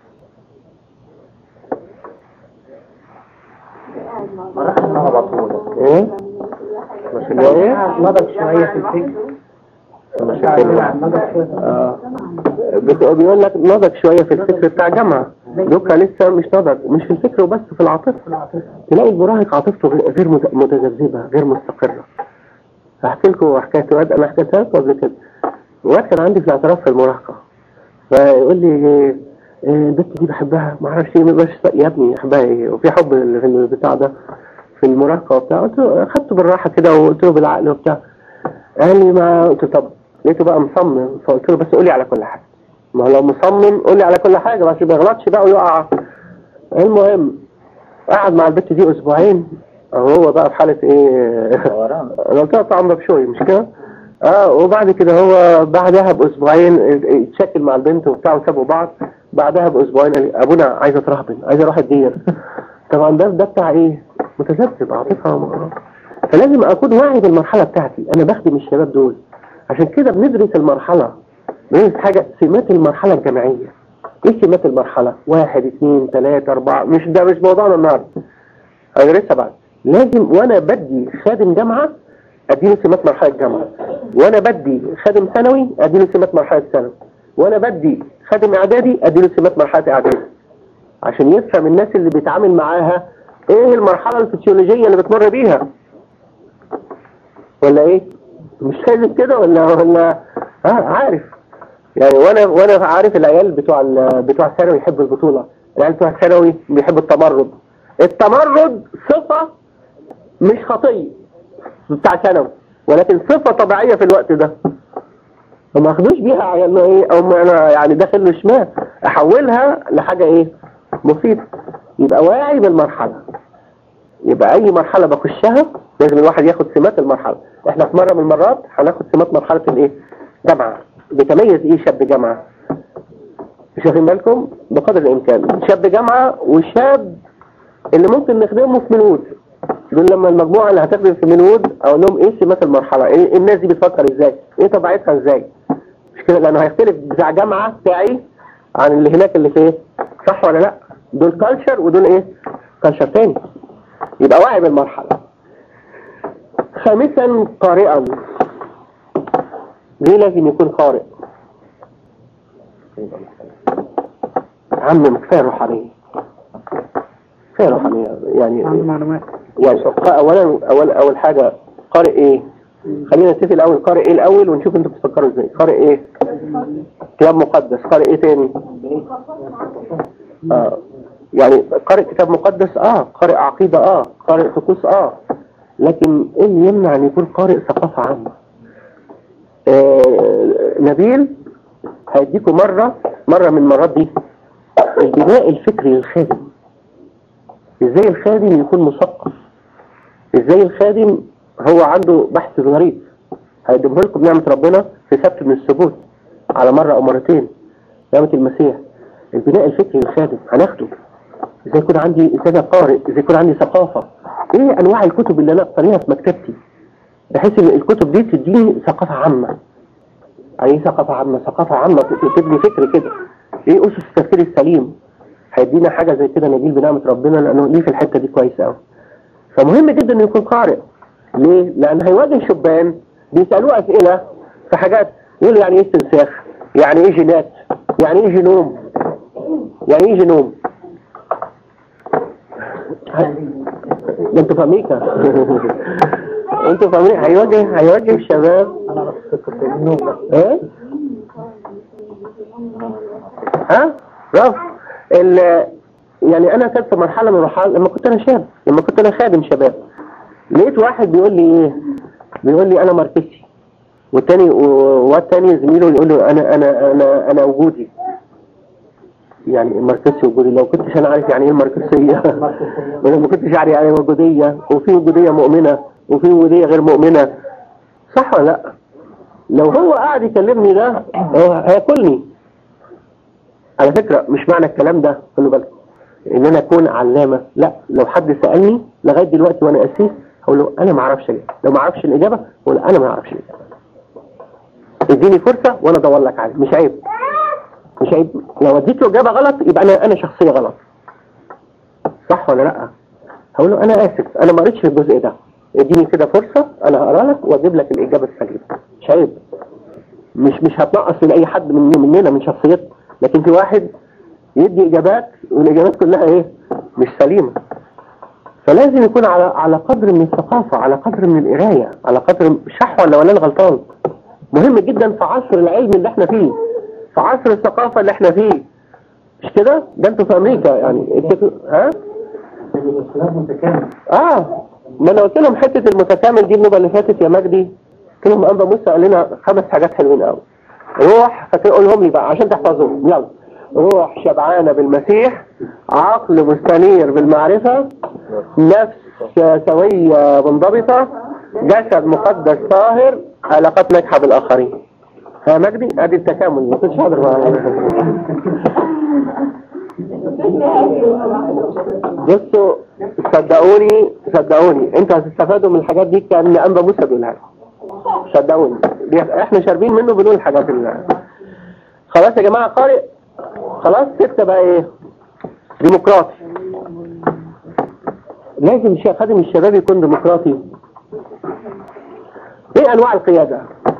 مراحل نهضة طول ايه مش اللي هو ايه نضج شوية في الفكر مش كده. نضج شوية آه. بت- بيقول لك نضج شوية في الفكر بتاع جامعة دوكا لسه مش نضج مش في الفكر وبس في العاطفة تلاقي المراهق عاطفته غ- غير مت- متذبذبة غير مستقرة هحكي لكم حكاية واد أنا حكيتها لكم قبل كده واد كان عندي في الاعتراف في المراهقة فيقول لي إيه، إيه، البنت دي بحبها ما اعرفش ايه ما يبقاش يا ابني احبها ايه وفي حب في البتاع ده في المراهقة وبتاع قلت له خدته بالراحة كده وقلت له بالعقل وبتاع قال لي ما قلت له طب لقيته بقى مصمم فقلت له بس قولي على كل حاجة ما هو لو مصمم قولي على كل حاجة بس ما يغلطش بقى ويقع المهم قعد مع البت دي اسبوعين هو بقى في حالة ايه انا قلت له طعم بشوي مش كده اه وبعد كده هو بعدها باسبوعين اتشكل مع البنت وبتاع وسابوا بعض بعدها باسبوعين قال لي ابونا عايز اترهبن عايز اروح الدير طبعا ده ده بتاع ايه متذبذب عاطفه وم- فلازم اكون واعي بالمرحله بتاعتي انا بخدم الشباب دول عشان كده بندرس المرحله بندرس حاجه سمات المرحله الجامعيه ايه سمات المرحله واحد اثنين ثلاثة اربعة مش ده مش موضوعنا النهارده هندرسها بعد لازم وانا بدي خادم جامعه اديله سمات مرحله الجامعه وانا بدي خادم ثانوي اديله سمات مرحله ثانوي وانا بدي خادم اعدادي اديله سمات مرحله اعدادي عشان يفهم الناس اللي بيتعامل معاها ايه المرحله الفسيولوجيه اللي بتمر بيها ولا ايه مش لازم كده ولا ولا اه عارف يعني وانا وانا عارف العيال بتوع ال- بتوع الثانوي يحبوا البطوله العيال بتوع الثانوي بيحبوا التمرد التمرد صفه مش خطيه بتاع ثانوي ولكن صفه طبيعيه في الوقت ده فما اخدوش بيها على انه ايه او ما انا يعني داخل له شمال احولها لحاجه ايه مفيده يبقى واعي بالمرحله يبقى اي مرحله بخشها لازم الواحد ياخد سمات المرحله احنا في مره من المرات هناخد سمات مرحله الايه جامعه بتميز ايه شاب جامعه مش واخدين بالكم بقدر الامكان شاب جامعه وشاب اللي ممكن نخدمه في منود دول لما المجموعه اللي هتخدم في منود اقول لهم ايه سمات المرحله ايه الناس دي بتفكر ازاي ايه طبيعتها ازاي مش كده لانه هيختلف بتاع جامعه بتاعي عن اللي هناك اللي في ايه صح ولا لا دول كالتشر ودول ايه كالتشر تاني يبقى واعي بالمرحله خامسا قارئا ليه لازم يكون قارئ عم كفايه روحانيه كفايه روحانيه يعني عنده معلومات يعني اولا اول اول حاجه قارئ ايه خلينا نتفق الاول قارئ ايه الاول ونشوف انتوا بتفكروا ازاي قارئ ايه كتاب مقدس قارئ ايه تاني آه. يعني قارئ كتاب مقدس اه قارئ عقيدة اه قارئ طقوس اه لكن ايه اللي يمنع ان يكون قارئ ثقافة عامة آه نبيل هيديكم مرة مرة من المرات دي البناء الفكري للخادم ازاي الخادم يكون مثقف ازاي الخادم هو عنده بحث ظريف هيقدمه لكم نعمة ربنا في سبت من السبوت على مرة او مرتين نعمة المسيح البناء الفكري للخادم هناخده ازاي يكون عندي ازاي قارئ ازاي يكون عندي ثقافة ايه انواع الكتب اللي انا اقتنيها في مكتبتي بحيث ان الكتب دي تديني ثقافة عامة يعني ايه ثقافة عامة ثقافة عامة تبني فكر كده ايه اسس التفكير السليم هيدينا حاجة زي كده نجيل بنعمة ربنا لأنه ليه في الحتة دي كويس أوي فمهم جدا إنه يكون قارئ ليه؟ لأن هيواجه شبان بيسألوه أسئلة في حاجات يقولوا يعني إيه استنساخ؟ يعني إيه جينات؟ يعني إيه جينوم؟ يعني إيه جينوم؟ ده انتوا في امريكا انتوا في امريكا هيواجه هيواجه الشباب انا بس كنت النوم بس ايه ها برافو ال يعني انا كنت في مرحله من المرحلات لما كنت انا شاب لما كنت انا خادم شباب لقيت واحد بيقول لي ايه بيقول لي انا ماركسي والتاني والتاني زميله يقول له انا انا انا انا وجودي يعني الماركسي وجودي لو كنتش انا عارف يعني ايه الماركسيه وانا ما كنتش عارف يعني ايه وجوديه وفي وجوديه مؤمنه وفي وجوديه غير مؤمنه صح ولا لا لو هو قاعد يكلمني ده هو هياكلني على فكرة مش معنى الكلام ده خلوا بالكم ان انا اكون علامة لا لو حد سألني لغاية دلوقتي وانا اسيس هقول له انا ما اعرفش اجابة لو ما اعرفش الاجابة هقول له انا ما اعرفش الاجابة اديني فرصة وانا ادور لك عليه مش عيب مش عيب لو اديت له اجابة غلط يبقى انا انا شخصية غلط صح ولا لا هقول له انا اسف انا ما قريتش في الجزء ده اديني كده فرصة انا هقرا لك واجيب لك الاجابة السليمة مش عيب مش مش هتنقص من اي حد من مننا من شخصيته لكن في واحد يدي اجابات والاجابات كلها ايه مش سليمة فلازم يكون على على قدر من الثقافة على قدر من القراية على قدر صح ولا ولا أنا غلطان مهم جدا في عصر العلم اللي احنا فيه في عصر الثقافة اللي احنا فيه مش كده ده انتوا في امريكا يعني انتوا ها الاسلام متكامل اه ما انا قلت لهم حته المتكامل دي النوبه اللي فاتت يا مجدي قلت لهم انبا موسى قال لنا خمس حاجات حلوين قوي روح فقولهم لي بقى عشان تحفظوهم يلا روح شبعانه بالمسيح عقل مستنير بالمعرفه نفس سويه منضبطه جسد مقدس طاهر علاقات ناجحه بالاخرين ها مجدي ادي التكامل ما كنتش حاضر معايا بصوا صدقوني صدقوني انتوا هتستفادوا من الحاجات دي كان انبا موسى بيقولها لكم. صدقوني دي احنا شاربين منه بنقول الحاجات اللي خلاص يا جماعه قارئ خلاص ستة بقى ايه ديمقراطي لازم الشيخ خادم الشباب يكون ديمقراطي ايه انواع القيادة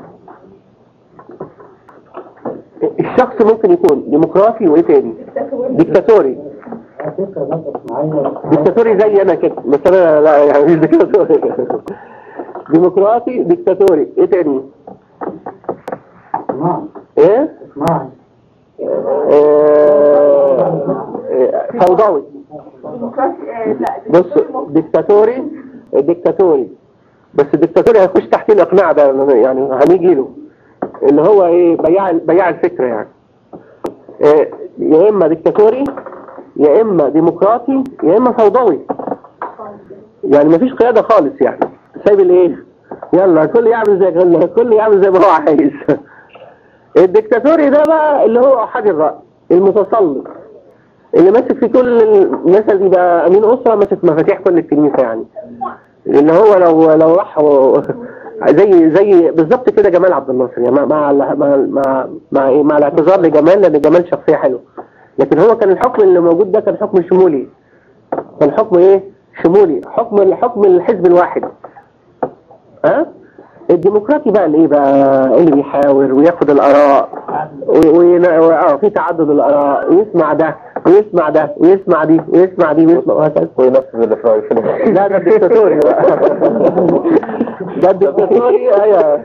الشخص ممكن يكون ديمقراطي وايه تاني ديكتاتوري على فكرة نقص معايا ديكتاتوري زي انا كده بس انا لا يعني مش ديكتاتوري ديمقراطي ديكتاتوري ايه تاني اسمعي ايه اسمعي آه، آه، فوضوي ديمقراطي آه، لا بص ديكتاتوري ديكتاتوري بس الديكتاتوري هيخش تحت الاقناع ده يعني هنيجي له اللي هو ايه بياع بياع الفكره يعني آه، يا اما ديكتاتوري يا اما ديمقراطي يا اما فوضوي يعني مفيش قياده خالص يعني سايب الايه يلا الكل يعمل زي الكل يعمل زي ما هو عايز الديكتاتوري ده بقى اللي هو احد الراي المتسلط اللي ماسك في كل الناس دي بقى امين اسره ماسك مفاتيح كل الكنيسه يعني اللي هو لو لو راح و- زي زي بالظبط كده جمال عبد الناصر يعني مع مع مع مع, مع, إيه؟ مع الاعتذار لجمال لان جمال شخصيه حلوه لكن هو كان الحكم اللي موجود ده كان حكم شمولي كان حكم ايه شمولي حكم حكم الحزب الواحد ها الديمقراطي بقى اللي ايه بقى اللي بيحاور وياخد الاراء و- وين- و- اه في تعدد الاراء ويسمع ده ويسمع ده ويسمع دي ويسمع دي ويسمع وهكذا وينفذ اللي في رأيه في الغالب. لا ده الدكتاتوري بقى ده الدكتاتوري ايوه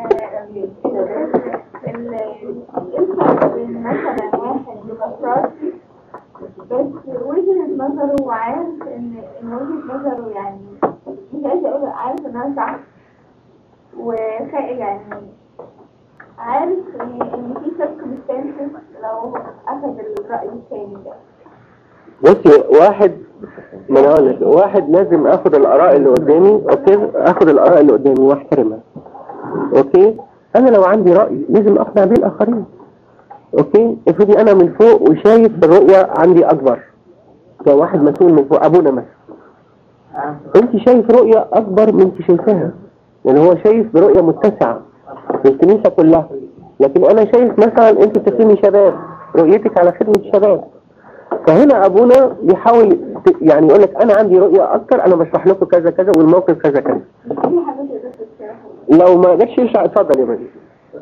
مثلا واحد ديمقراطي بس وجهة نظره وعارف ان ان وجهة نظره يعني مش عايزة اقول عارف انها صح وخ يعني عارف ان ان في circumstances لو اخذ الرأي الثاني ده بصي واحد ما انا اقول لك واحد لازم اخد الاراء اللي قدامي اوكي اخد الاراء اللي قدامي واحترمها اوكي انا لو عندي راي لازم اقنع بيه الاخرين اوكي افرضي انا من فوق وشايف الرؤيه عندي اكبر لو واحد مسؤول من فوق ابونا مثلا انت شايف رؤيه اكبر من انت شايفاها يعني هو شايف برؤيه متسعه للكنيسه كلها لكن انا شايف مثلا انت بتخدمي شباب رؤيتك على خدمه شباب فهنا ابونا بيحاول ت- يعني يقول لك انا عندي رؤيه اكتر انا بشرح لكم كذا كذا والموقف كذا كذا في حاجات تقدر تشرحها لو ما قدرتش يشرح اتفضل يا مجيد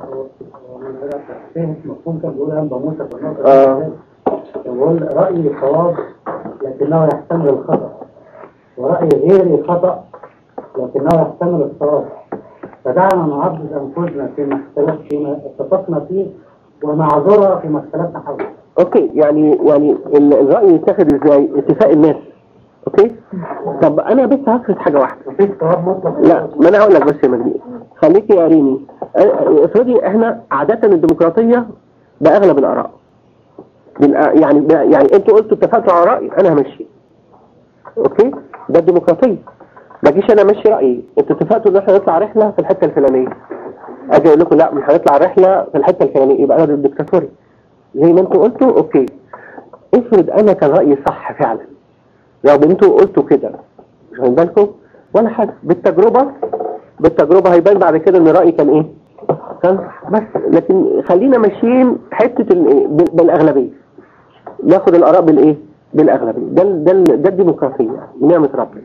فين مفهوم كان بيقول أنبا موسى في النقطة آه. دي. كان بيقول رأيي صواب لكنه يحتمل الخطأ ورأي غيري خطأ لكنه يحتمل الصواب فدعنا نعضد أنفسنا فيما اختلف فيما اتفقنا فيه ونعذرها فيما اختلفنا حوله اوكي يعني يعني ال- الراي يتاخد ازاي اتفاق الناس اوكي طب انا بس هفرض حاجه واحده مفيش صواب مطلق لا ما انا هقول لك بس يا مجدي خليكي يا ريمي اه، افرضي احنا عاده الديمقراطيه باغلب الاراء بالآ- يعني يعني انتوا قلتوا اتفقتوا على راي انا همشي اوكي ده الديمقراطيه ما جيش انا امشي رايي انتوا اتفقتوا ان احنا نطلع رحله في الحته الفلانيه اجي اقول لكم لا مش هنطلع رحله في الحته الفلانيه يبقى انا ديكتاتوري زي ما انتوا قلتوا اوكي افرض انا كان رايي صح فعلا لو انتوا قلتوا كده مش واخدين بالكم ولا حاجه بالتجربه بالتجربه هيبان بعد كده ان رايي كان ايه كان صح بس لكن خلينا ماشيين حته ال- بال- بالاغلبيه ناخد الاراء بالايه بالاغلبيه ده ال- ده ال- ده الديمقراطيه يعني بنعمه ربنا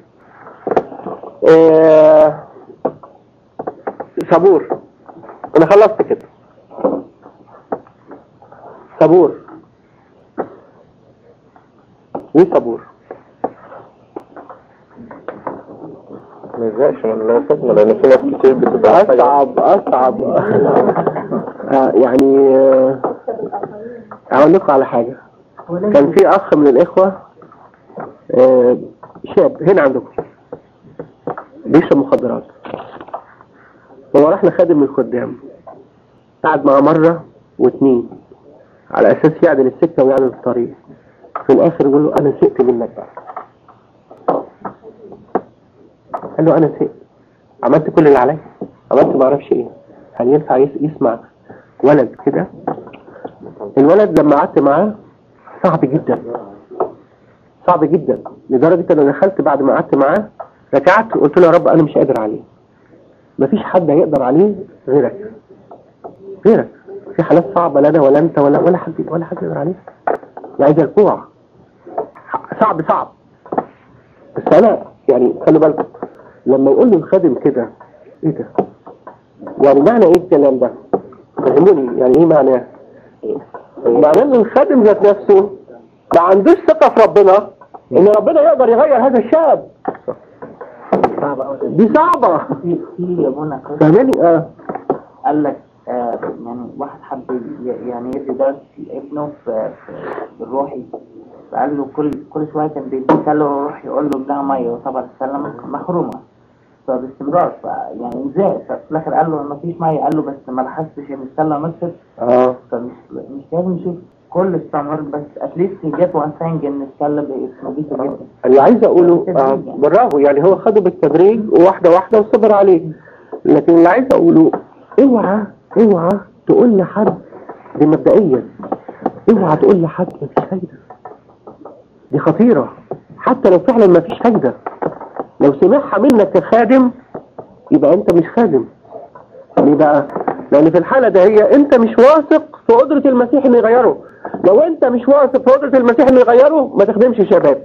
آه، صبور انا خلصت كده صبور ايه صبور ما يزهقش من الصدمة لأن في ناس كتير بتبقى اصعب اصعب آه، يعني آه، اقول لكم على حاجه كان في اخ من الاخوه آه، شاب هنا عندكم بيشرب مخدرات هو راح لخادم من الخدام قعد معاه مره واتنين على اساس يعدل السكه ويعدل الطريق في الاخر يقول له انا سئت منك بقى قال له انا سئت عملت كل اللي عليا عملت ما اعرفش ايه هل ينفع يس- يسمع ولد كده الولد لما قعدت معاه صعب جدا صعب جدا لدرجة ان انا دخلت بعد ما قعدت معاه ركعت قلت له يا رب انا مش قادر عليه مفيش حد هيقدر عليه غيرك غيرك في حالات صعبة لا انا ولا انت ولا ولا حد ولا حد يقدر عليه عايز الكوع صعب صعب بس انا يعني خلي بالكم لما يقول لي الخادم كده ايه ده يعني معنى ايه الكلام ده فهموني يعني ايه معناه معناه ان الخادم ذات نفسه ما عندوش ثقة في ربنا ان ربنا يقدر يغير هذا الشاب صعب أوي دي صعبة في في يا منى قصة فاهماني اه قال لك آه يعني واحد حب ي- يعني يدي درس ابنه في, في الروحي فقال له كل كل شويه كان بيديه له روح يقول له اديها ميه وطبعا السله محرومه فباستمرار ف يعني ازاي ففي الاخر قال له ما فيش ميه قال له بس ما لاحظتش ان السله نصت اه فمش مش لازم نشوف كل استمرار بس اتليست جت وان ثانج ان السله بقت نظيفه جدا اللي عايز اقوله آه برافو يعني هو خده بالتدريج وواحدة واحدة وصبر عليه لكن اللي عايز اقوله اوعى اوعى تقول لحد دي مبدئيا اوعى تقول لحد مفيش فايدة دي خطيرة حتى لو فعلا مفيش فايدة لو سمعها منك كخادم يبقى انت مش خادم ليه بقى لان في الحالة ده هي انت مش واثق في قدرة المسيح انه يغيره لو انت مش واثق في قدرة المسيح انه يغيره ما تخدمش شباب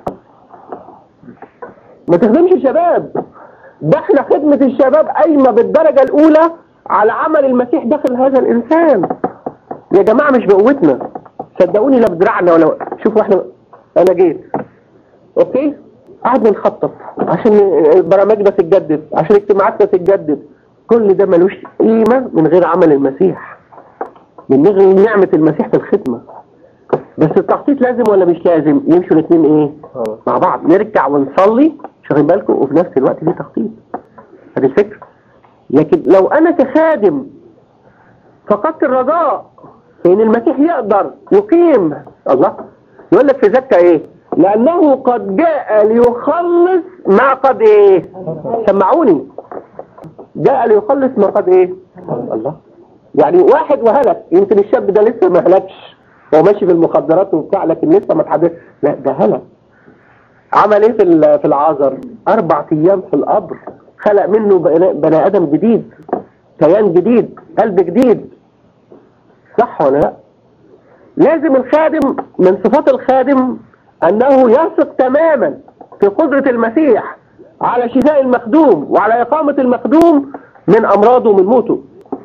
ما تخدمش شباب ده احنا خدمة الشباب قايمة بالدرجة الاولى على عمل المسيح داخل هذا الانسان يا جماعة مش بقوتنا صدقوني لا بدراعنا ولا شوفوا احنا انا جيت اوكي قعدنا نخطط عشان برامجنا تتجدد عشان اجتماعاتنا تتجدد كل ده ملوش قيمة من غير عمل المسيح من غير نعمة المسيح في الخدمة بس التخطيط لازم ولا مش لازم يمشوا الاثنين ايه مع بعض نرجع ونصلي شغل بالكم وفي نفس الوقت في تخطيط هذه الفكرة لكن لو انا كخادم فقدت الرجاء في ان المسيح يقدر يقيم الله يقول لك في زكا ايه لانه قد جاء ليخلص ما قد ايه سمعوني جاء ليخلص ما قد ايه الله يعني واحد وهلك يمكن الشاب ده لسه ما هلكش هو ماشي في المخدرات وبتاع لكن لسه ما اتحدث لا ده هلك عمل ايه في ال- في العذر اربع ايام في القبر خلق منه بني بني ادم جديد كيان جديد قلب جديد صح ولا لا لازم الخادم من صفات الخادم أنه يثق تماما في قدرة المسيح على شفاء المخدوم وعلى إقامة المخدوم من أمراضه ومن موته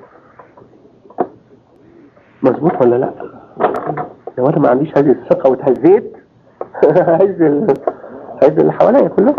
مظبوط ولا لا لو أنا ما عنديش هذه الثقة وتهزيت هز ال- هز اللي حواليا كلهم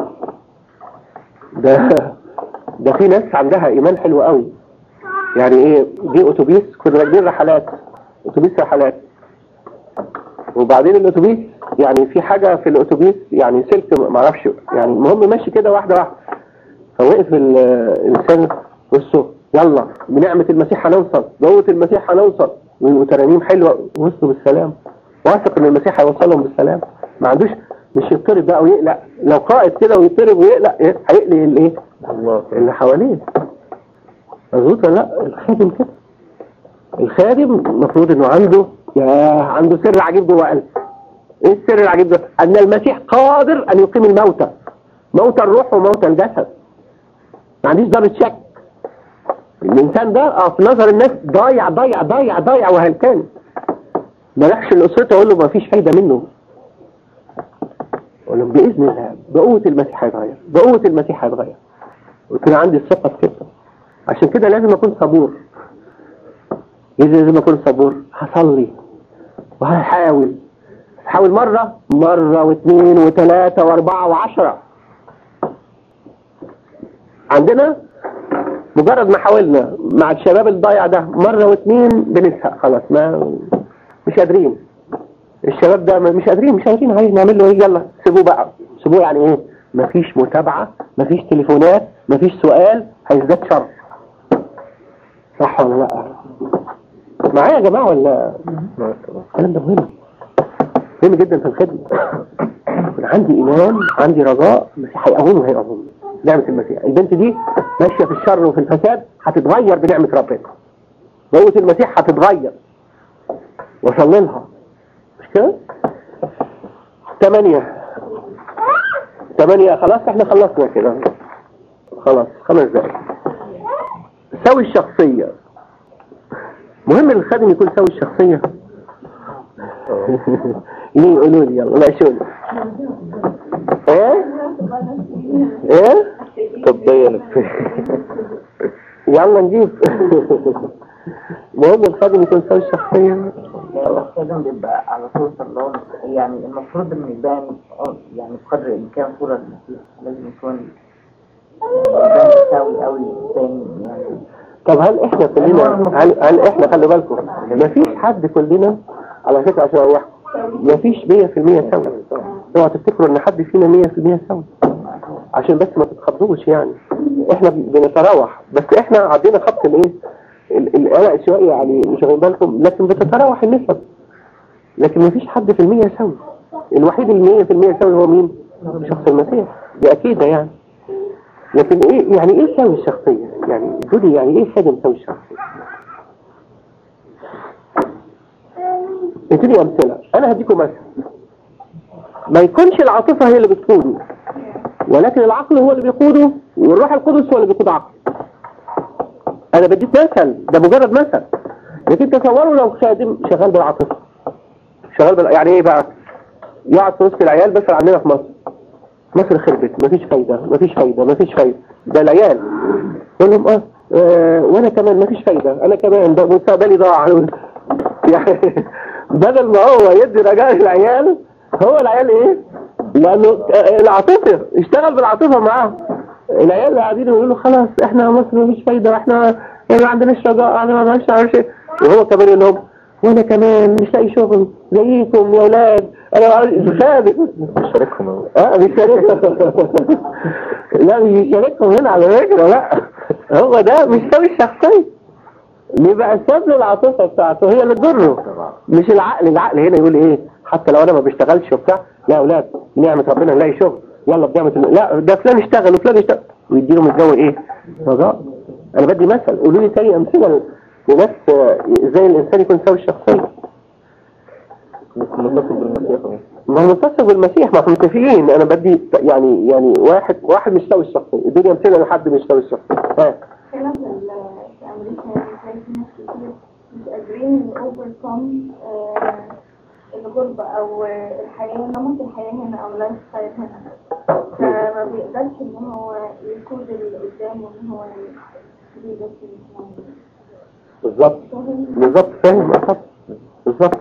ده ده في ناس عندها إيمان حلو قوي يعني ايه جه اتوبيس كنا راكبين رحلات اتوبيس رحلات وبعدين الاتوبيس يعني في حاجة في الاتوبيس يعني سلك ما اعرفش يعني المهم ماشي كده واحدة واحدة فوقف ال- الانسان بصوا يلا بنعمة المسيح هنوصل بقوة المسيح هنوصل وترانيم حلوة وصلوا بالسلام واثق ان المسيح هيوصلهم بالسلام ما عندوش مش يضطرب بقى ويقلق لو قائد كده ويضطرب ويقلق إيه؟ هيقلق الايه الله اللي حواليه مظبوط ولا لا الخادم كده الخادم المفروض انه عنده يا عنده سر عجيب جوه قلبه ايه السر العجيب ده ان المسيح قادر ان يقيم الموتى موتى الروح وموتى الجسد ما عنديش ضربة شك الانسان ده اه في نظر الناس ضايع ضايع ضايع ضايع وهلكان ما راحش لاسرته اقول له ما فيش فايده منه اقول لهم باذن الله بقوه المسيح هيتغير بقوه المسيح هيتغير ويكون عندي الثقه في كده عشان كده لازم اكون صبور إذا لازم اكون صبور هصلي وهحاول هحاول مرة مرة واثنين وثلاثة واربعة وعشرة عندنا مجرد ما حاولنا مع الشباب الضايع ده مرة واثنين بنزهق خلاص ما مش قادرين الشباب ده مش قادرين مش قادرين عايز نعمل له ايه يلا سيبوه بقى سيبوه يعني ايه مفيش متابعة مفيش تليفونات مفيش سؤال هيزداد شر صح ولا لا معايا يا جماعة ولا الكلام ده مهم مهم جدا في الخدمة يكون عندي إيمان عندي رجاء المسيح هيقومني وهيقومني نعمة المسيح البنت دي ماشية في الشر وفي الفساد هتتغير بنعمة ربنا قوة المسيح هتتغير وصلي لها مش كده؟ ثمانية ثمانية خلاص احنا خلصنا كده خلاص خمس دقايق سوي الشخصية مهم ان الخادم يكون سوي الشخصية ليه قولوا لي يلا لا شو ايه ايه طب بين يلا نجيب مهم الخادم يكون سوي الشخصية الخادم بيبقى على صورة الله يعني المفروض ان يبان آه، يعني بقدر الامكان صورة المسيح لازم يكون يبان سوي قوي تاني يعني طب هل احنا كلنا هل, هل احنا خلي بالكم مفيش حد كلنا على فكرة عشان اوضح مفيش 100% سوي اوعى تفتكروا ان حد فينا 100% سوي عشان بس ما تتخضوش يعني احنا بنتراوح بس احنا عدينا خط الايه ال- القلق شوية يعني مش واخدين بالكم لكن بتتراوح النسب لكن مفيش حد في المية سوي الوحيد المية في المية سوي هو مين شخص المسيح دي اكيد يعني لكن ايه يعني ايه سوي الشخصية يعني دودي يعني ايه خادم سوي الشخصية ادوني امثلة انا هديكم مثل ما يكونش العاطفة هي اللي بتقوده ولكن العقل هو اللي بيقوده والروح القدس هو اللي بيقود عقله انا بديك مثل ده مجرد مثل لكن تصوروا لو خادم شغال بالعاطفة شغال بال... يعني ايه بقى يقعد في وسط العيال بس عندنا في مصر مصر خربت مفيش فايدة مفيش فايدة مفيش فايدة ده العيال يقول لهم اه, آه وانا كمان مفيش فايدة انا كمان ده مستقبلي ضاع يعني بدل ما هو يدي رجاء للعيال هو العيال ايه لانه آه، العاطفة اشتغل بالعاطفة معاه العيال اللي قاعدين يقولوا له خلاص احنا مصر مفيش فايدة احنا ما عندناش رجاء احنا ما عندناش عارف ايه وهو كمان يقول لهم وانا كمان مش لاقي شغل زيكم يا اولاد انا عايز خادم شاركهم أهو. اه بيشاركهم لا بيشاركهم هنا على فكرة لا هو ده مش سوي الشخصية بيبقى ساب له العاطفة بتاعته هي اللي تضره مش العقل العقل هنا يقول ايه حتى لو انا ما بشتغلش وبتاع لا يا اولاد نعمة ربنا نلاقي شغل يلا بنعمة الله. لا ده فلان اشتغل وفلان اشتغل ويديله من الجو ايه رجاء انا بدي مثل قولوا لي تاني امثلة لناس آه، ازاي الانسان يكون سوي الشخصية متصل بالمسيح أهو. ما هو متصل بالمسيح ما احنا متفقين انا بدي يعني يعني واحد واحد مش سوي الشخصية ادوني امثله لحد مش سوي الشخصية ها هنا في ال- في أمريكا بتلاقي في ناس كتير مش agreeing to overcome آه، الغربة أو آه، الحياة نمط الحياة هنا أو لايف ستايل هنا فما بيقدرش إن هو يقود اللي قدامه إن هو يجيب بس بالظبط بالظبط فاهم يا خط بالظبط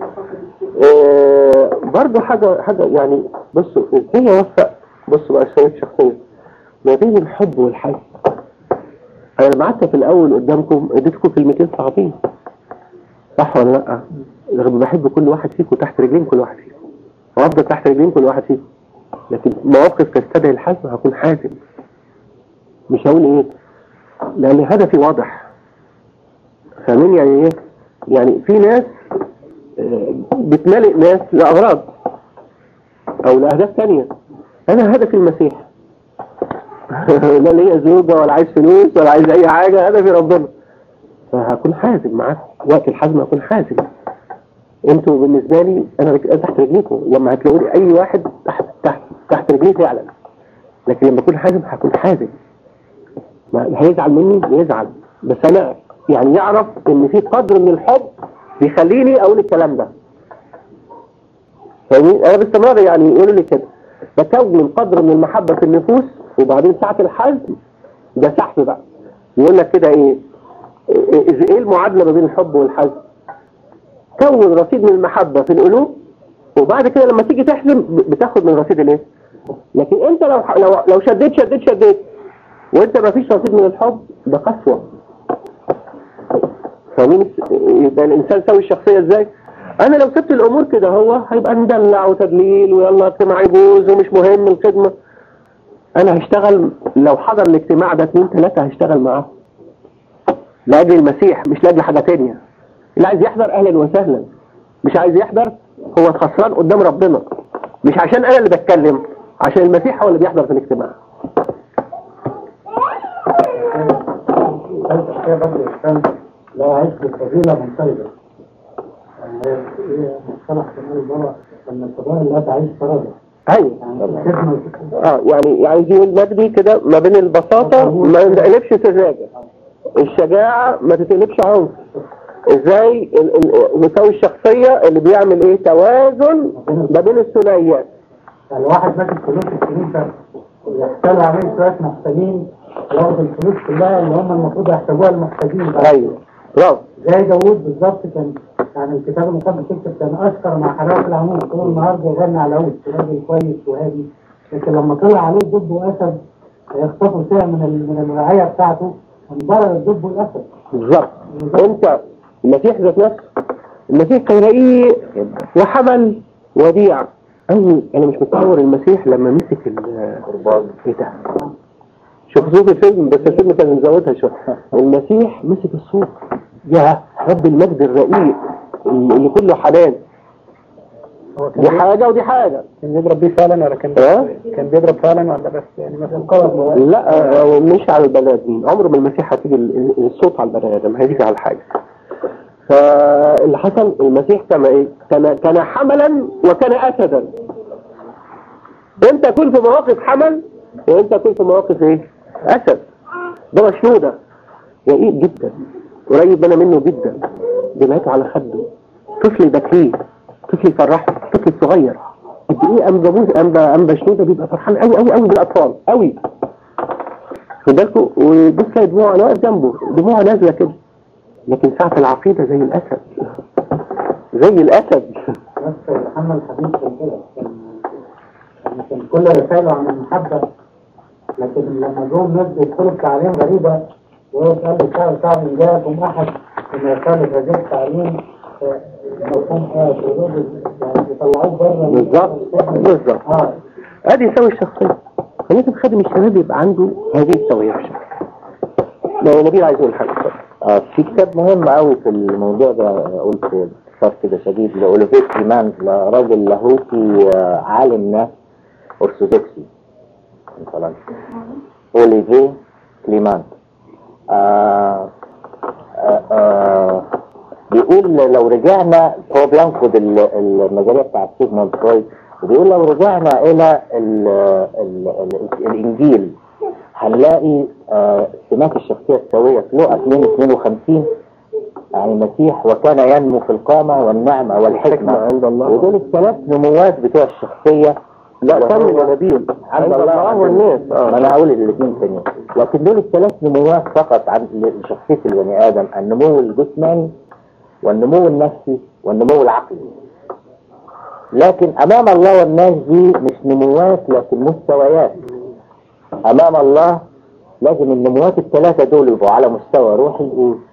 آه برضه حاجة حاجة يعني بصوا ازاي اوفق بصوا بقى الشريط الشخصية ما بين الحب والحزن انا لما قعدت في الاول قدامكم اديتكم كلمتين صعبين صح ولا لا؟ رغم بحب كل واحد فيكم تحت رجلين كل واحد فيكم وافضل تحت رجلين كل واحد فيكم لكن مواقف تستدعي الحزم هكون حازم مش هقول ايه لان هدفي واضح فاهمين يعني ايه يعني في ناس آه، بتملئ ناس لأغراض أو لأهداف تانية أنا هدفي المسيح لا ليا زوجة ولا عايز فلوس ولا عايز أي حاجة هدفي ربنا فهكون حازم معاك وقت الحزم هكون حازم انتوا بالنسبة لي أنا رج- تحت رجليكم لما هتلاقوني أي واحد تحت تحت تحت رجلي فعلا لكن لما أكون حازم هكون حازم ما هيزعل مني يزعل بس انا يعني يعرف ان في قدر من الحب بيخليني اقول الكلام ده فاهمين انا باستمرار يعني يقولوا لي كده بكون قدر من المحبة في النفوس وبعدين ساعة الحزم ده سحب بقى يقول لك كده ايه ايه إيه المعادلة ما بين الحب والحزم كون رصيد من المحبة في القلوب وبعد كده لما تيجي تحزم ب- بتاخد من رصيد الايه لكن انت لو لو لو شديت شديت شديت وانت ما فيش رصيد من الحب ده قسوة فاهمين يبقى الانسان سوي الشخصية ازاي انا لو سبت الامور كده هو هيبقى مدلع وتدليل ويلا اجتماع يبوظ ومش مهم الخدمة انا هشتغل لو حضر الاجتماع ده اتنين تلاتة هشتغل معاه لاجل المسيح مش لاجل حاجة تانية اللي عايز يحضر اهلا وسهلا مش عايز يحضر هو خسران قدام ربنا مش عشان انا اللي بتكلم عشان المسيح هو اللي بيحضر في الاجتماع هل تحتاج برضه الإنسان لو عايش في قبيلة منفردة يعني هي مصطلح كمان بره أن القبائل لا تعيش فرادة ايوه يعني الخدمة اه يعني عايز يقول مجدي كده ما بين البساطة ما ينقلبش سذاجة الشجاعة ما تتقلبش عنف ازاي ال- ال- مساوي الشخصية اللي بيعمل ايه توازن ما بين الثنائيات يعني واحد ماسك فلوس الكنيسة ويحتال عليه شوية محتاجين ياخد الفلوس كلها اللي هم المفروض يحتاجوها المحتاجين بقى. ايوه برافو زي داوود بالظبط كان يعني الكتاب المقدس يكتب كان اشكر مع حلاوه العموم طول النهار بيغني على العود راجل كويس وهادي لكن لما طلع عليه الدب واسد يخطفوا شيء من ال- من الرعايه بتاعته انضرب الدب والاسد بالظبط انت المسيح ذات نفسه المسيح كان رقيق وحمل وديع أي أنا مش متصور المسيح لما مسك القربان إيه ده؟ شوف شوف الفيلم بس الفيلم كان مزودها شوية المسيح مسك الصوت يا رب المجد الرقيق اللي كله حنان دي حاجة ودي حاجة كان بيضرب بيه فعلا ولا كان ها؟ كان بيضرب فعلا ولا بس يعني مثلا قرض لا هو مش على البني ادمين عمر ما المسيح هتيجي ال- ال- الصوت على البني ادم هيجي على الحاجه فاللي حصل المسيح كان ايه كان كان حملا وكان اسدا انت كنت في مواقف حمل وانت كنت في مواقف ايه اسد ده مشنوده رقيق جدا قريب انا منه جدا دمعته على خده طفل يبكيه طفل يفرحه طفل صغير قد ايه ام جابوه ام ام بشنوده بيبقى فرحان قوي قوي قوي بالاطفال قوي خد بالكم وبص تلاقي دموع انا واقف جنبه دموع نازله كده لكن ساعة العقيدة زي الأسد زي الأسد بس محمد الحبيب كان كده كان يعني كان كل رساله عن المحبه لكن لما جم ناس بيدخلوا بتعليم غريبه وهو قال لي شعب شعب جاءكم احد من رساله هذه التعليم آه، مفهوم ايه شروط يعني يطلعوه بره بالظبط بالظبط اه ادي يساوي الشخصية فلازم خادم الشباب يبقى عنده هذه السوية في الشخصية لو نبيل عايز يقول حاجة آه، في كتاب مهم قوي في الموضوع ده قلت باختصار كده شديد لأوليفيه كليمان راجل لاهوتي آه، عالم نفس أرثوذكسي من فرنسا أوليفيه كليمان آه آه آه بيقول لو رجعنا هو بينقد ال- النظرية بتاعت سيجموند فرويد وبيقول لو رجعنا إلى ال ال ال الإنجيل هنلاقي آه، سمات الشخصية السوية في لقا 2 52 يعني المسيح وكان ينمو في القامة والنعمة والحكمة عند الله. ودول الثلاث نموات بتوع الشخصية لا وهو- كمل يا نبيل عند الله الله عند والناس ما انا هقول الاثنين تانيين لكن دول الثلاث نموات فقط عن لشخصية البني ادم النمو الجسماني والنمو النفسي والنمو العقلي لكن امام الله والناس دي مش نموات لكن مستويات امام الله لازم النموات الثلاثة دول يبقوا على مستوى روحي